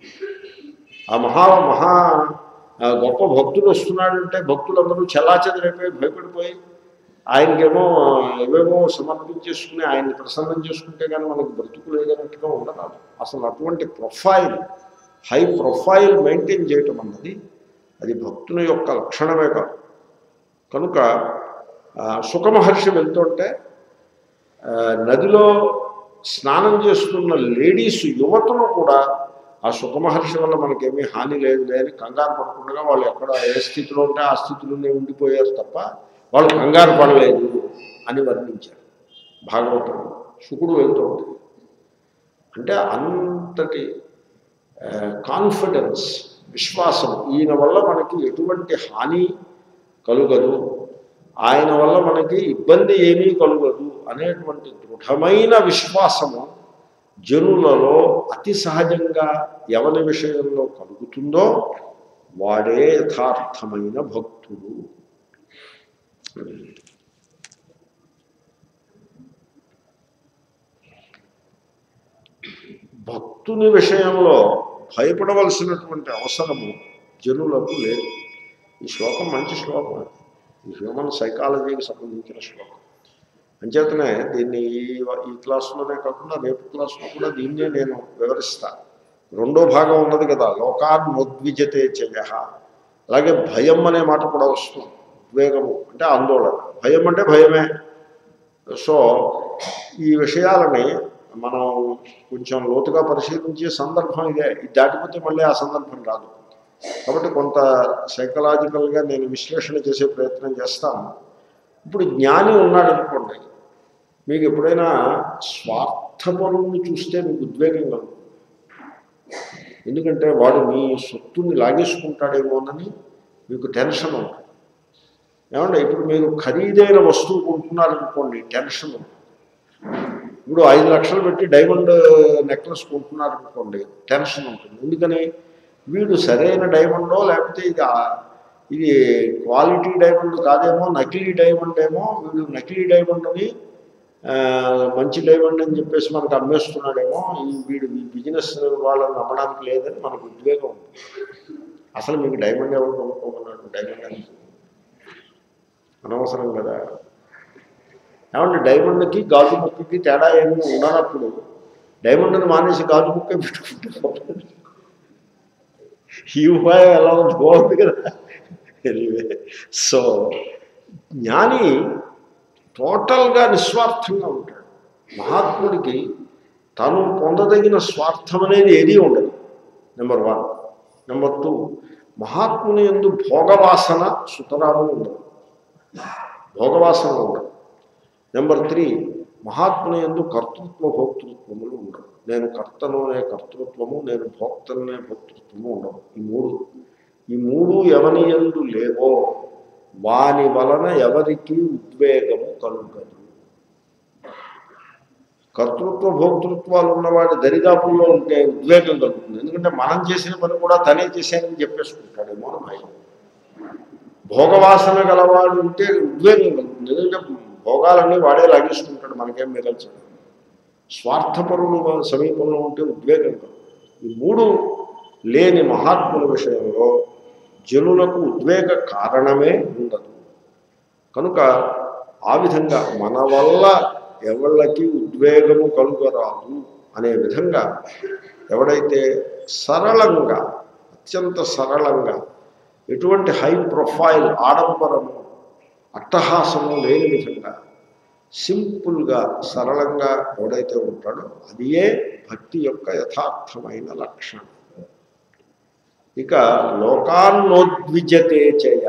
ఆ మహా మహా ఆ గొప్ప భక్తుడు వస్తున్నాడంటే భక్తులందరూ చెల్లాచెదరైపోయి భయపడిపోయి ఆయనకేమో ఏవేమో సమర్పించేసుకుని ఆయన్ని ప్రసన్నం చేసుకుంటే కానీ మనకు బ్రతుకు లేదన్నట్టుగా ఉండరాదు అసలు అటువంటి ప్రొఫైల్ హై ప్రొఫైల్ మెయింటైన్ చేయటం అన్నది అది భక్తుని యొక్క లక్షణమే కాదు కనుక ఆ, సుఖమహర్షి వెళ్తుంటే ఆ, నదిలో స్నానం చేస్తున్న లేడీస్ యువతను కూడా ఆ సుఖమహర్షి వల్ల మనకేమీ హాని లేదు అని కంగారు పడకుండా వాళ్ళు ఎక్కడ ఏ స్థితిలో ఉంటే ఆ స్థితిలోనే ఉండిపోయారు తప్ప వాళ్ళు కంగారు పడలేదు అని వర్ణించారు భాగవతం శుకుడు వెళ్తుంది అంటే అంతటి కాన్ఫిడెన్స్ విశ్వాసం ఈయన వల్ల మనకి ఎటువంటి హాని కలుగదు ఆయన వల్ల మనకి ఇబ్బంది ఏమీ కలుగదు అనేటువంటి దృఢమైన విశ్వాసము జనులలో అతి సహజంగా ఎవరి విషయంలో కలుగుతుందో వాడే యథార్థమైన భక్తుడు భక్తుని విషయంలో భయపడవలసినటువంటి అవసరము జనులకు లేదు ఈ శ్లోకం మంచి శ్లోకం అది. ఈ హ్యూమన్ సైకాలజీకి సంబంధించిన శ్లోకం అంచేతనే దీన్ని ఈ ఈ క్లాసులోనే కాకుండా రేపు క్లాసులో కూడా దీన్నే నేను వివరిస్తా రెండో భాగం ఉన్నది కదా లోకాన్ నోద్విజతే చెయ అలాగే భయం అనే మాట కూడా వస్తుంది ఉద్వేగము అంటే ఆందోళన భయం అంటే భయమే సో ఈ విషయాలని మనం కొంచెం లోతుగా పరిశీలించే సందర్భం ఇదే ఇది దాటిపోతే మళ్ళీ ఆ సందర్భం రాదు కాబట్టి కొంత సైకలాజికల్గా నేను విశ్లేషణ చేసే ప్రయత్నం చేస్తాను ఇప్పుడు జ్ఞాని ఉన్నాడు అనుకోండి మీకు ఎప్పుడైనా స్వార్థపరుణ్ణి చూస్తే మీకు ఉద్వేగం కలుగుతుంది ఎందుకంటే వాడు మీ సొత్తుని లాగేసుకుంటాడేమోనని మీకు టెన్షన్ ఉంటుంది ఏమంటే ఇప్పుడు మీరు ఖరీదైన వస్తువు కొంటున్నారనుకోండి టెన్షన్ ఉంటుంది ఇప్పుడు ఐదు లక్షలు పెట్టి డైమండ్ నెక్లెస్ కొంటున్నారనుకోండి టెన్షన్ ఉంటుంది ఎందుకని వీడు సరైన డైమండో లేకపోతే ఇది ఆ- ఇది క్వాలిటీ డైమండ్ కాదేమో నకిలీ డైమండ్ ఏమో వీడు నకిలీ డైమండ్ అని ఆ, మంచి డైమండ్ అని చెప్పేసి మనకు అమ్మేస్తున్నాడేమో ఈ వీడు ఈ బిజినెస్ వాళ్ళని నమ్మడానికి లేదని మనకు ఉద్వేగం ఉంటుంది అసలు మీకు డైమండ్ ఎవరు కొనుక్కోమన్నాడు డైమండ్ అని అనవసరం కదా ఏమంటే డైమండ్కి గాజు ముక్కకి తేడా ఏమి ఉండనప్పుడు డైమండ్ని మానేసి గాజు ముక్క పెట్టుకుంటే ఈ ఉపాయం ఎలా ఉంది బాగుంది కదా ఎనివే సో జ్ఞాని టోటల్గా నిస్వార్థంగా ఉంటాడు మహాత్ముడికి తను పొందదగిన స్వార్థం అనేది ఏదీ ఉండదు నెంబర్ వన్ నెంబర్ టూ మహాత్ముని ఎందు భోగవాసన సుతరాము ఉండదు భోగవాసన ఉండదు నెంబర్ త్రీ మహాత్ముని ఎందు కర్తృత్వ భోక్తృత్వములు ఉండవు నేను కర్తను అనే కర్తృత్వము నేను భోక్తననే భోక్తృత్వము ఉండవు ఈ మూడు ఈ మూడు ఎవని ఎందు లేవో వాని వలన ఎవరికి ఉద్వేగము కలుగదు కర్తృత్వ భోక్తృత్వాలు ఉన్నవాడి దరిదాపుల్లో ఉంటే ఉద్వేగం కలుగుతుంది ఎందుకంటే మనం చేసిన పని కూడా తనే చేశానని చెప్పేసుకుంటాడేమో అని భయం భోగవాసన గలవాడు ఉంటే ఉద్వేగం కలుగుతుంది ఎందుకంటే భోగాలన్నీ వాడే లాగేసుకుంటాడు మనకేం మిగల్చడు స్వార్థపరులు మన సమీపంలో ఉంటే ఉద్వేగం కలుగుతుంది ఈ మూడు లేని మహాత్ముల విషయంలో జనులకు ఉద్వేగ కారణమే ఉండదు కనుక ఆ విధంగా మన వల్ల ఎవళ్ళకి ఉద్వేగము కలుగరాదు అనే విధంగా ఎవడైతే సరళంగా అత్యంత సరళంగా ఎటువంటి హై ప్రొఫైల్ ఆడంబరము అట్టహాసము లేని విధంగా సింపుల్గా సరళంగా ఎవడైతే ఉంటాడో అదియే భక్తి యొక్క యథార్థమైన లక్షణం ఇక లోకాన్నోద్విజతే చేయ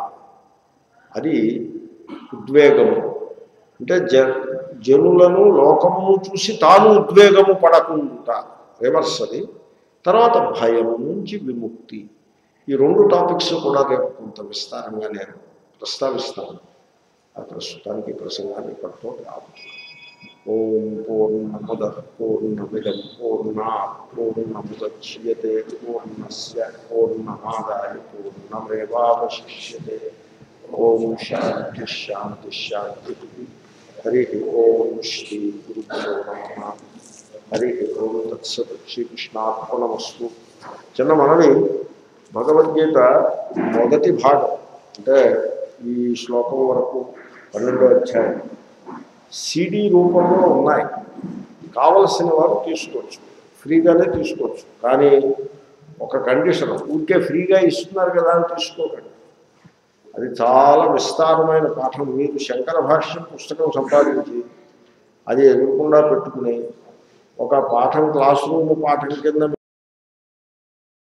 అది ఉద్వేగము అంటే జ జనులను లోకమును చూసి తాను ఉద్వేగము పడకుండా రివర్స్ అది తర్వాత భయము నుంచి విముక్తి ఈ రెండు టాపిక్స్ కూడా రేపు కొంత విస్తారంగా నేను ప్రస్తావిస్తాను ఆ ప్రస్తుతానికి ఈ ప్రసంగాన్ని ఇక్కడితో ఆపుతున్నాను ఓం పూర్ణముద పూర్ణమిదం పూర్ణా పూర్ణముద్యతే పూర్ణస్య పూర్ణమాదాయ పూర్ణమేవాశిష్యతే ఓం శాంతి శాంతి శాంతి హరి ఓం శ్రీ గురుభ్యో నమ హరి ఓం తత్సత్ శ్రీకృష్ణార్పణమస్తు చిన్న మనవి భగవద్గీత మొదటి భాగం అంటే ఈ శ్లోకం వరకు పన్నెండో అధ్యాయం సిడి రూపంలో ఉన్నాయి కావలసిన వారు తీసుకోవచ్చు ఫ్రీగానే తీసుకోవచ్చు కానీ ఒక కండిషన్ ఊరికే ఫ్రీగా ఇస్తున్నారు కదా అని తీసుకోకండి అది చాలా విస్తారమైన పాఠం మీరు శంకర భాష్యం పుస్తకం సంపాదించి అది ఎదురకుండా పెట్టుకుని ఒక పాఠం క్లాస్ రూమ్ పాఠం కింద